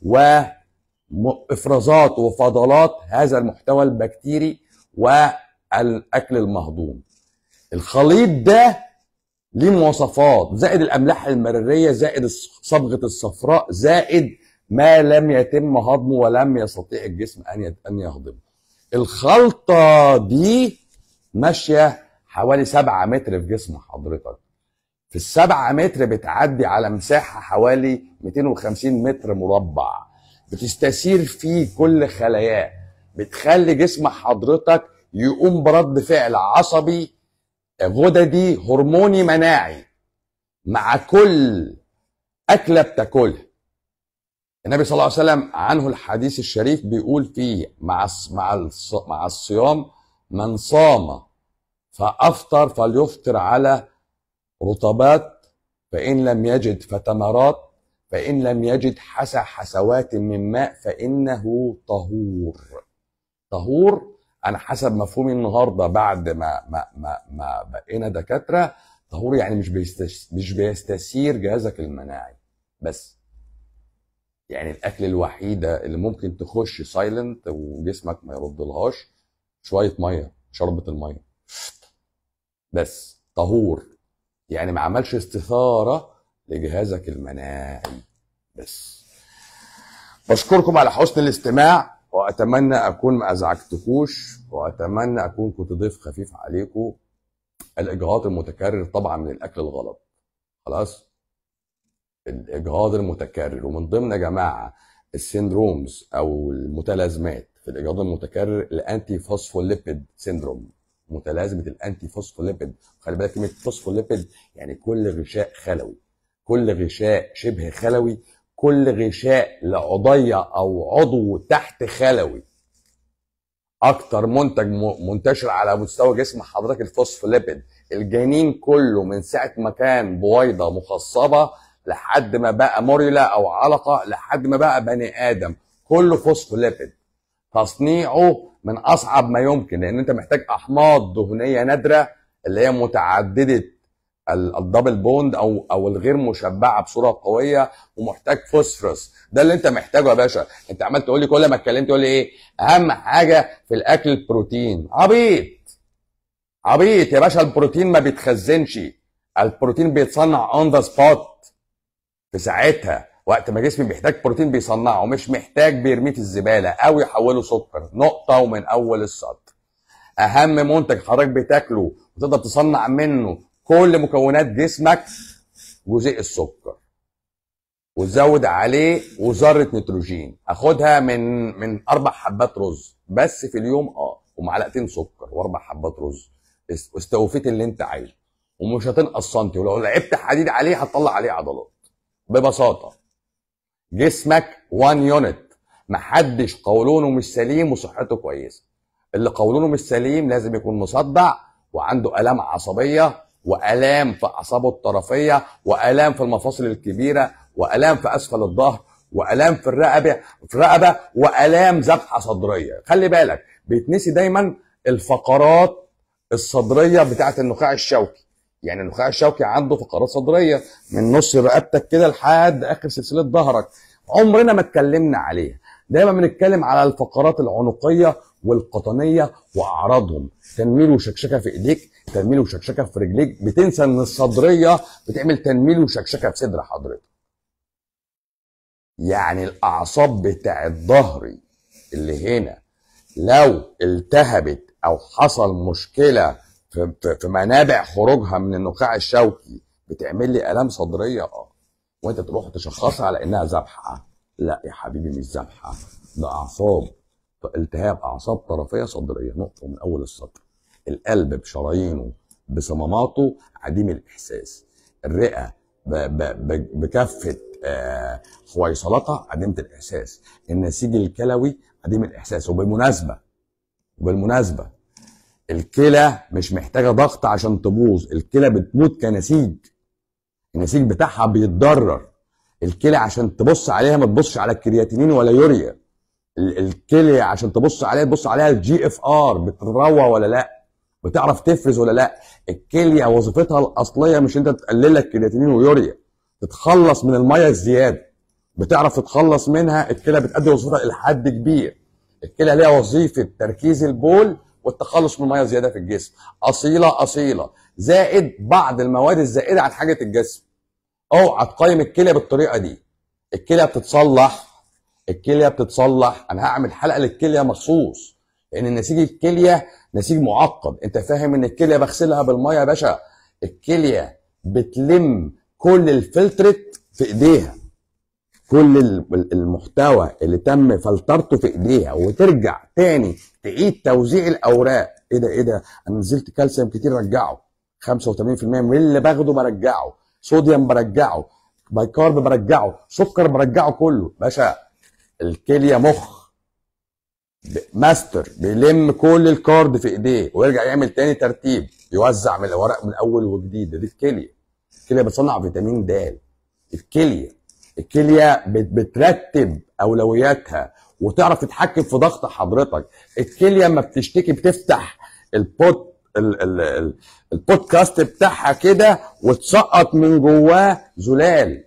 وافرازات وفضلات هذا المحتوى البكتيري والاكل المهضوم الخليط ده ليه مواصفات زائد الاملاح المراريه زائد صبغه الصفراء زائد ما لم يتم هضمه ولم يستطيع الجسم ان ان يهضمه الخلطه دي ماشيه حوالي 7 متر في جسم حضرتك في السبعة متر بتعدي على مساحة حوالي 250 متر مربع بتستثير فيه كل خلاياه بتخلي جسم حضرتك يقوم برد فعل عصبي غددي هرموني مناعي مع كل أكلة بتاكلها النبي صلى الله عليه وسلم عنه الحديث الشريف بيقول فيه مع مع مع الصيام من صام فافطر فليفطر على رطبات فان لم يجد فتمرات فان لم يجد حسى حسوات من ماء فانه طهور طهور انا حسب مفهومي النهارده بعد ما ما ما, ما بقينا دكاتره طهور يعني مش بيستش مش بيستثير جهازك المناعي بس يعني الاكل الوحيده اللي ممكن تخش سايلنت وجسمك ما يردلهاش شويه ميه شربة الميه بس طهور يعني ما عملش استثاره لجهازك المناعي بس بشكركم على حسن الاستماع واتمنى اكون ما ازعجتكوش واتمنى اكون كنت ضيف خفيف عليكم الاجهاض المتكرر طبعا من الاكل الغلط خلاص الاجهاض المتكرر ومن ضمن يا جماعه السيندرومز او المتلازمات في الاجهاض المتكرر الانتي فوسفوليبيد سيندروم متلازمه الانتي فوسفوليبيد خلي بالك كلمه فوسفوليبيد يعني كل غشاء خلوي كل غشاء شبه خلوي كل غشاء لعضيه او عضو تحت خلوي اكتر منتج منتشر على مستوى جسم حضرتك الفوسفوليبيد الجنين كله من ساعه ما كان بويضه مخصبه لحد ما بقى موريلا او علقه لحد ما بقى بني ادم كله فوسفوليبيد تصنيعه من اصعب ما يمكن لان انت محتاج احماض دهنيه نادره اللي هي متعدده ال- الدبل بوند او او الغير مشبعه بصوره قويه ومحتاج فوسفورس ده اللي انت محتاجه يا باشا انت عمال تقول لي كل ما اتكلمت تقول لي ايه اهم حاجه في الاكل البروتين عبيط عبيط يا باشا البروتين ما بيتخزنش البروتين بيتصنع اون ذا سبوت في ساعتها وقت ما جسمي بيحتاج بروتين بيصنعه مش محتاج بيرميه في الزباله او يحوله سكر نقطه ومن اول السطر اهم منتج حضرتك بتاكله وتقدر تصنع منه كل مكونات جسمك جزيء السكر وتزود عليه وذره نيتروجين اخدها من من اربع حبات رز بس في اليوم اه ومعلقتين سكر واربع حبات رز است- استوفيت اللي انت عايزه ومش هتنقص سنتي ولو لعبت حديد عليه هتطلع عليه عضلات ببساطه جسمك 1 يونت محدش قولونه مش سليم وصحته كويسه اللي قولونه مش سليم لازم يكون مصدع وعنده الام عصبيه والام في اعصابه الطرفيه والام في المفاصل الكبيره والام في اسفل الظهر والام في الرقبه في الرقبه والام ذبحه صدريه خلي بالك بيتنسي دايما الفقرات الصدريه بتاعه النخاع الشوكي يعني النخاع الشوكي عنده فقرات صدريه من نص رقبتك كده لحد اخر سلسله ظهرك عمرنا ما اتكلمنا عليها دايما بنتكلم على الفقرات العنقيه والقطنيه واعراضهم تنميل وشكشكه في ايديك تنميل وشكشكه في رجليك بتنسى ان الصدريه بتعمل تنميل وشكشكه في صدر حضرتك يعني الاعصاب بتاعت ظهري اللي هنا لو التهبت او حصل مشكله في, في, في منابع خروجها من النخاع الشوكي بتعمل لي الام صدريه اه وانت تروح تشخصها على انها ذبحه لا يا حبيبي مش ذبحه ده اعصاب التهاب اعصاب طرفيه صدريه نقطه من اول السطر القلب بشرايينه بصماماته عديم الاحساس الرئه ب- ب- ب- بكافه آه، حويصلاتها عديمه الاحساس النسيج الكلوي عديم الاحساس وبالمناسبه وبالمناسبه الكلى مش محتاجه ضغط عشان تبوظ الكلى بتموت كنسيج النسيج بتاعها بيتضرر الكلى عشان تبص عليها ما تبصش على الكرياتينين ولا يوريا ال- الكلى عشان تبص عليها تبص عليها الجي اف ار بتروى ولا لا بتعرف تفرز ولا لا الكليه وظيفتها الاصليه مش انت تقلل لك كرياتينين ويوريا تتخلص من الميه الزياده بتعرف تتخلص منها الكلى بتأدي وظيفتها الى حد كبير الكلى ليها وظيفه تركيز البول والتخلص من الميه الزياده في الجسم اصيله اصيله زائد بعض المواد الزائده عن حاجه الجسم اوعى تقيم الكليه بالطريقه دي الكليه بتتصلح الكليه بتتصلح انا هعمل حلقه للكليه مخصوص لان نسيج الكليه نسيج معقد انت فاهم ان الكليه بغسلها بالميه يا باشا الكليه بتلم كل الفلترت في ايديها كل ال- المحتوى اللي تم فلترته في ايديها وترجع تاني تعيد توزيع الاوراق ايه ده ايه ده انا نزلت كالسيوم كتير رجعه 85% من اللي باخده برجعه صوديوم برجعه بايكارب برجعه سكر برجعه كله باشا الكليه مخ ب- ماستر بيلم كل الكارد في ايديه ويرجع يعمل تاني ترتيب يوزع من الاوراق من اول وجديد دي الكليه الكليه بتصنع فيتامين د الكليه الكليه بت- بترتب اولوياتها وتعرف تتحكم في ضغط حضرتك الكليه لما بتشتكي بتفتح البوت ال ال ال البودكاست بتاعها كده وتسقط من جواه زلال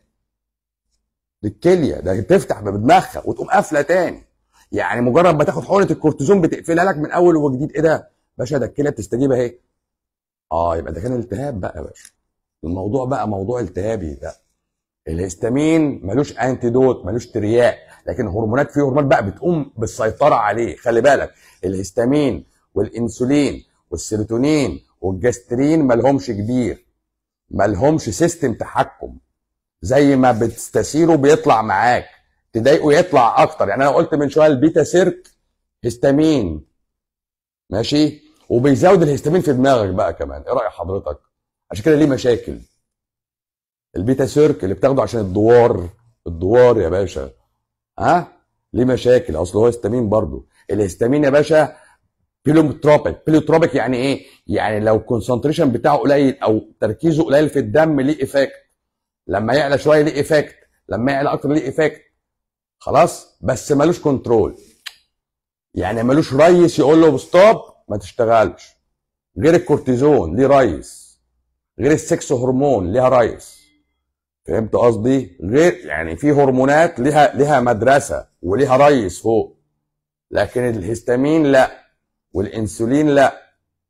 دي الكليه ده تفتح بدماغها وتقوم قافله تاني يعني مجرد ما تاخد حقنه الكورتيزون بتقفلها لك من اول وجديد ايه ده باشا ده الكليه بتستجيب اهي اه يبقى ده كان التهاب بقى يا باشا الموضوع بقى موضوع التهابي ده الهستامين ملوش انتيدوت ملوش ترياق لكن هرمونات في هرمونات بقى بتقوم بالسيطره عليه خلي بالك الهستامين والانسولين والسيروتونين والجسترين مالهمش كبير مالهمش سيستم تحكم زي ما بتستثيره بيطلع معاك تضايقه يطلع اكتر يعني انا قلت من شويه البيتا سيرك هستامين ماشي وبيزود الهستامين في دماغك بقى كمان ايه راي حضرتك عشان كده ليه مشاكل البيتا سيرك اللي بتاخده عشان الدوار الدوار يا باشا ها ليه مشاكل اصل هو هستامين برضو الهستامين يا باشا بيلوتروبيك بيلوتروبيك يعني ايه يعني لو الكونسنتريشن بتاعه قليل او تركيزه قليل في الدم ليه افكت لما يعلى شويه ليه ايفكت لما يعلى اكتر ليه ايفكت خلاص بس ملوش كنترول يعني ملوش ريس يقول له ستوب ما تشتغلش غير الكورتيزون ليه ريس غير السكس هرمون ليها ريس فهمت قصدي غير يعني في هرمونات ليها ليها مدرسه وليها ريس فوق لكن الهستامين لا والانسولين لا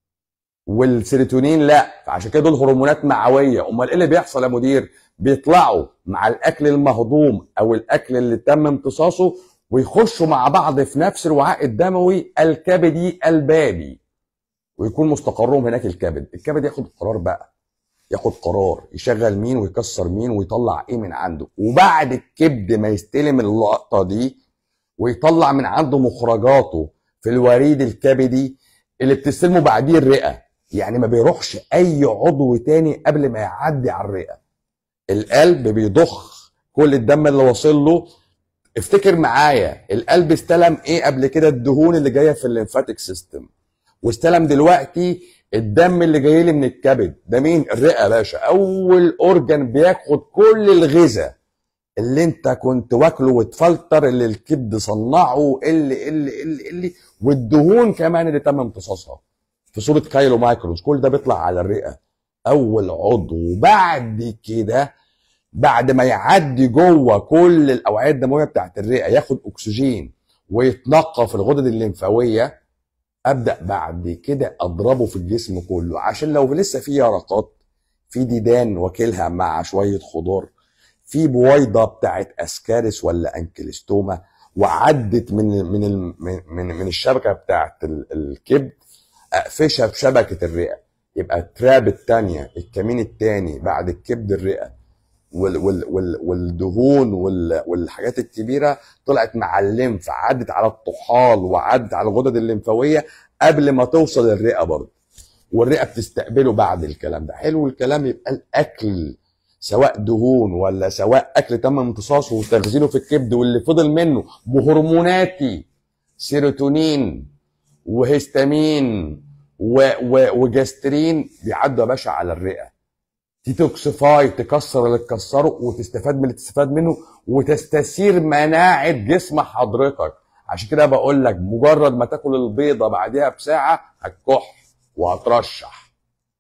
والسيروتونين لا فعشان كده دول هرمونات معويه امال ايه اللي بيحصل يا مدير بيطلعوا مع الاكل المهضوم او الاكل اللي تم امتصاصه ويخشوا مع بعض في نفس الوعاء الدموي الكبدي البابي ويكون مستقرهم هناك الكبد الكبد ياخد قرار بقى ياخد قرار يشغل مين ويكسر مين ويطلع ايه من عنده وبعد الكبد ما يستلم اللقطه دي ويطلع من عنده مخرجاته في الوريد الكبدي اللي بتستلمه بعديه الرئه يعني ما بيروحش اي عضو تاني قبل ما يعدي على الرئه القلب بيضخ كل الدم اللي واصل له افتكر معايا القلب استلم ايه قبل كده الدهون اللي جايه في الليمفاتيك سيستم واستلم دلوقتي الدم اللي جاي لي من الكبد ده مين الرئه يا باشا اول اورجان بياخد كل الغذاء اللي انت كنت واكله وتفلتر اللي الكبد صنعه اللي اللي اللي اللي والدهون كمان اللي تم امتصاصها في صوره كايلو مايكروز كل ده بيطلع على الرئه اول عضو وبعد كده بعد ما يعدي جوه كل الاوعيه الدمويه بتاعت الرئه ياخد اكسجين ويتنقى في الغدد الليمفاويه ابدا بعد كده اضربه في الجسم كله عشان لو لسه في يرقات في ديدان واكلها مع شويه خضار في بويضه بتاعت اسكارس ولا انكلستوما وعدت من من ال- من من الشبكه بتاعت ال- الكبد اقفشها بشبكه الرئه يبقى التراب الثانيه الكمين الثاني بعد الكبد الرئه وال وال وال والدهون وال والحاجات الكبيره طلعت مع الليمف عدت على الطحال وعدت على الغدد الليمفاويه قبل ما توصل الرئه برضه والرئه بتستقبله بعد الكلام ده حلو الكلام يبقى الاكل سواء دهون ولا سواء اكل تم امتصاصه وتخزينه في الكبد واللي فضل منه بهرموناتي سيروتونين وهستامين و و وجاسترين بيعدوا يا باشا على الرئه تيتوكسيفاي تكسر اللي تكسره وتستفاد من اللي تستفاد منه وتستثير مناعه جسم حضرتك عشان كده بقول لك مجرد ما تاكل البيضه بعدها بساعه هتكح وهترشح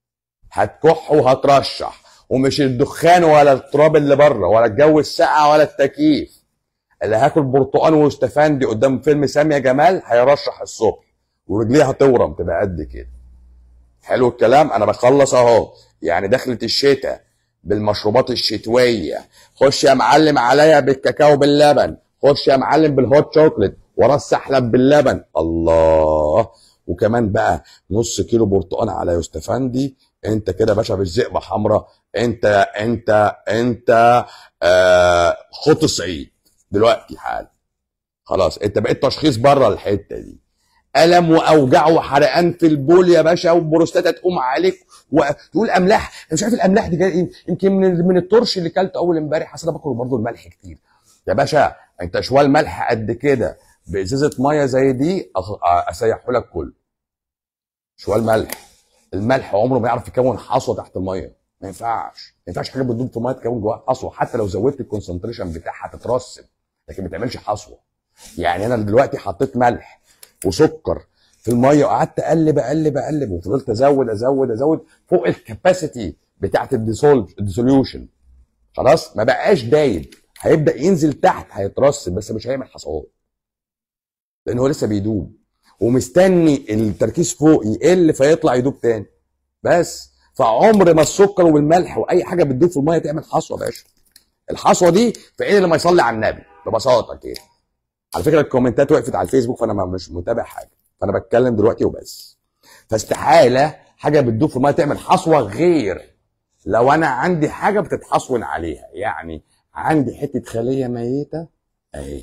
هتكح وهترشح ومش الدخان ولا التراب اللي بره ولا الجو الساقع ولا التكييف اللي هاكل برتقان واستفندي قدام فيلم سامية جمال هيرشح الصبح ورجليه هتورم تبقى قد كده حلو الكلام انا بخلص اهو يعني دخلت الشتاء بالمشروبات الشتويه خش يا معلم عليا بالكاكاو باللبن خش يا معلم بالهوت شوكليت وراه السحلب باللبن الله وكمان بقى نص كيلو برتقان على يوستفندي انت كده يا باشا بالزئبه حمراء انت انت انت آه خط الصعيد دلوقتي حال خلاص انت بقيت تشخيص بره الحته دي الم واوجاع وحرقان في البول يا باشا وبروستاتا تقوم عليك وتقول املاح أنا مش عارف الاملاح دي جايه إيه. يمكن من من الترش اللي كلته اول امبارح اصل انا باكل برضه الملح كتير يا باشا انت شوال ملح قد كده بازازه ميه زي دي أخ- اسيحه لك كله شوال ملح الملح عمره ما يعرف يكون حصوه تحت الميه ما ينفعش ما ينفعش حاجه بتدوب في ميه تكون جواها حصوه حتى لو زودت الكونسنتريشن بتاعها تترسب لكن ما تعملش حصوه يعني انا دلوقتي حطيت ملح وسكر في الميه وقعدت اقلب اقلب اقلب وفضلت ازود ازود ازود فوق الكاباسيتي بتاعت الديسوليوشن خلاص ما بقاش دايب هيبدا ينزل تحت هيترسب بس مش هيعمل حصوات لان هو لسه بيدوب ومستني التركيز فوق يقل فيطلع يدوب تاني بس فعمر ما السكر والملح واي حاجه بتدوب في الميه تعمل حصوه يا باشا الحصوه دي في عين لما يصلي على النبي ببساطه كده على فكره الكومنتات وقفت على الفيسبوك فانا ما- مش متابع حاجه فانا بتكلم دلوقتي وبس فاستحاله حاجه بتدوب في الميه تعمل حصوه غير لو انا عندي حاجه بتتحصون عليها يعني عندي حته خليه ميته اهي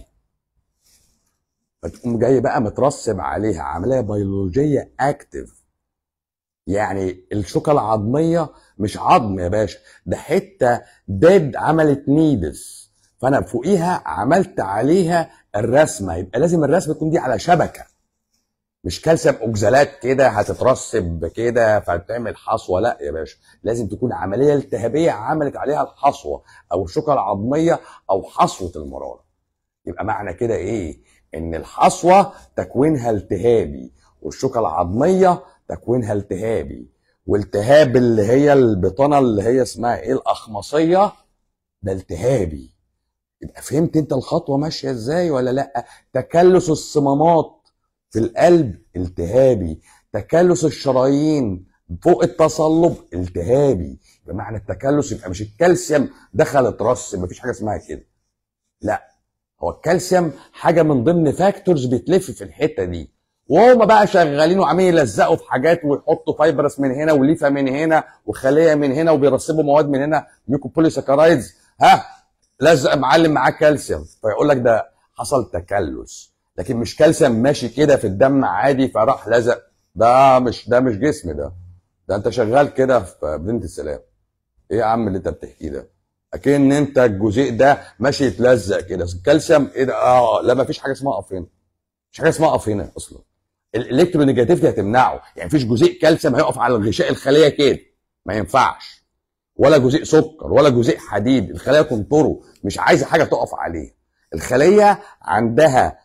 فتقوم جاي بقى مترسب عليها عمليه بيولوجيه اكتف يعني الشوكه العظميه مش عظم يا باشا ده حته ديد عملت نيدس فانا فوقيها عملت عليها الرسمه يبقى لازم الرسمه تكون دي على شبكه مش كالسيوم اوكزالات كده هتترسب كده فتعمل حصوه لا يا باشا لازم تكون عمليه التهابيه عملت عليها الحصوه او الشوكه العظميه او حصوه المراره يبقى معنى كده ايه ان الحصوه تكوينها التهابي والشوكه العظميه تكوينها التهابي والتهاب اللي هي البطانه اللي هي اسمها ايه الاخمصيه ده التهابي يبقى فهمت انت الخطوه ماشيه ازاي ولا لا تكلس الصمامات في القلب التهابي تكلس الشرايين فوق التصلب التهابي بمعنى التكلس يبقى مش الكالسيوم دخل اترسب مفيش حاجه اسمها كده لا هو الكالسيوم حاجه من ضمن فاكتورز بتلف في الحته دي وهم بقى شغالين وعمالين يلزقوا في حاجات ويحطوا فايبرس من هنا وليفه من هنا وخليه من هنا وبيرسبوا مواد من هنا ميوكوبوليساكرايدز ها لزق معلم معاه كالسيوم فيقول لك ده حصل تكلس لكن مش كالسيوم ماشي كده في الدم عادي فراح لزق ده مش ده مش جسم ده ده انت شغال كده في مدينه السلام ايه يا عم اللي انت بتحكيه ده اكن انت الجزيء ده ماشي يتلزق كده الكالسيوم ايه ده اه لا ما فيش حاجه اسمها اقف هنا مش حاجه اسمها اقف هنا اصلا الالكترونيجاتيفيتي هتمنعه يعني مفيش جزيء كالسيوم هيقف على غشاء الخليه كده ما ينفعش ولا جزيء سكر ولا جزيء حديد الخليه تنطره مش عايزه حاجه تقف عليه الخليه عندها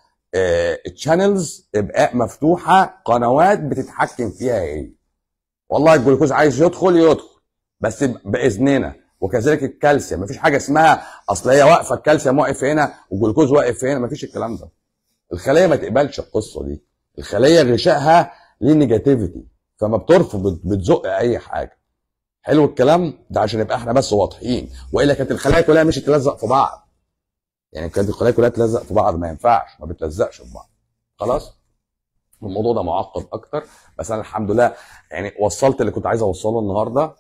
تشانلز ابقاء مفتوحه قنوات بتتحكم فيها ايه والله الجلوكوز عايز يدخل يدخل بس باذننا وكذلك الكالسيوم مفيش حاجه اسمها اصل هي واقفه الكالسيوم واقف هنا والجلوكوز واقف هنا مفيش الكلام ده الخليه ما تقبلش القصه دي الخليه غشائها ليه نيجاتيفيتي فما بترفض بتزق اي حاجه حلو الكلام ده عشان يبقى احنا بس واضحين والا كانت الخلايا كلها مش تلزق في بعض يعني كانت الخلايا كلها تلزق في بعض ما ينفعش ما بتلزقش في بعض خلاص الموضوع ده معقد اكتر بس انا الحمد لله يعني وصلت اللي كنت عايز اوصله النهارده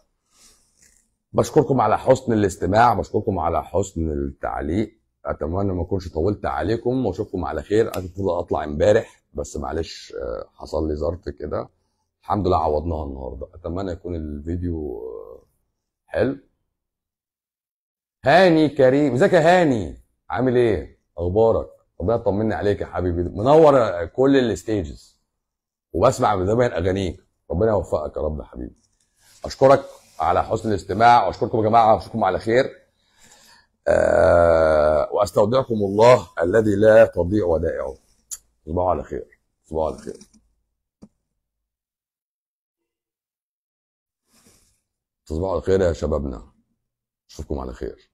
بشكركم على حسن الاستماع بشكركم على حسن التعليق اتمنى ما اكونش طولت عليكم واشوفكم على خير انا كنت المفروض اطلع امبارح بس معلش حصل لي ظرف كده الحمد لله عوضناها النهارده اتمنى يكون الفيديو حلو هاني كريم ازيك يا هاني عامل ايه اخبارك ربنا يطمني عليك يا حبيبي منور كل الستيجز وبسمع دايما اغانيك ربنا يوفقك يا رب يا حبيبي اشكرك على حسن الاستماع واشكركم يا جماعه واشوفكم على خير أه واستودعكم الله الذي لا تضيع ودائعه تصبحوا على خير تصبحوا على خير تصبحوا على خير يا شبابنا اشوفكم على خير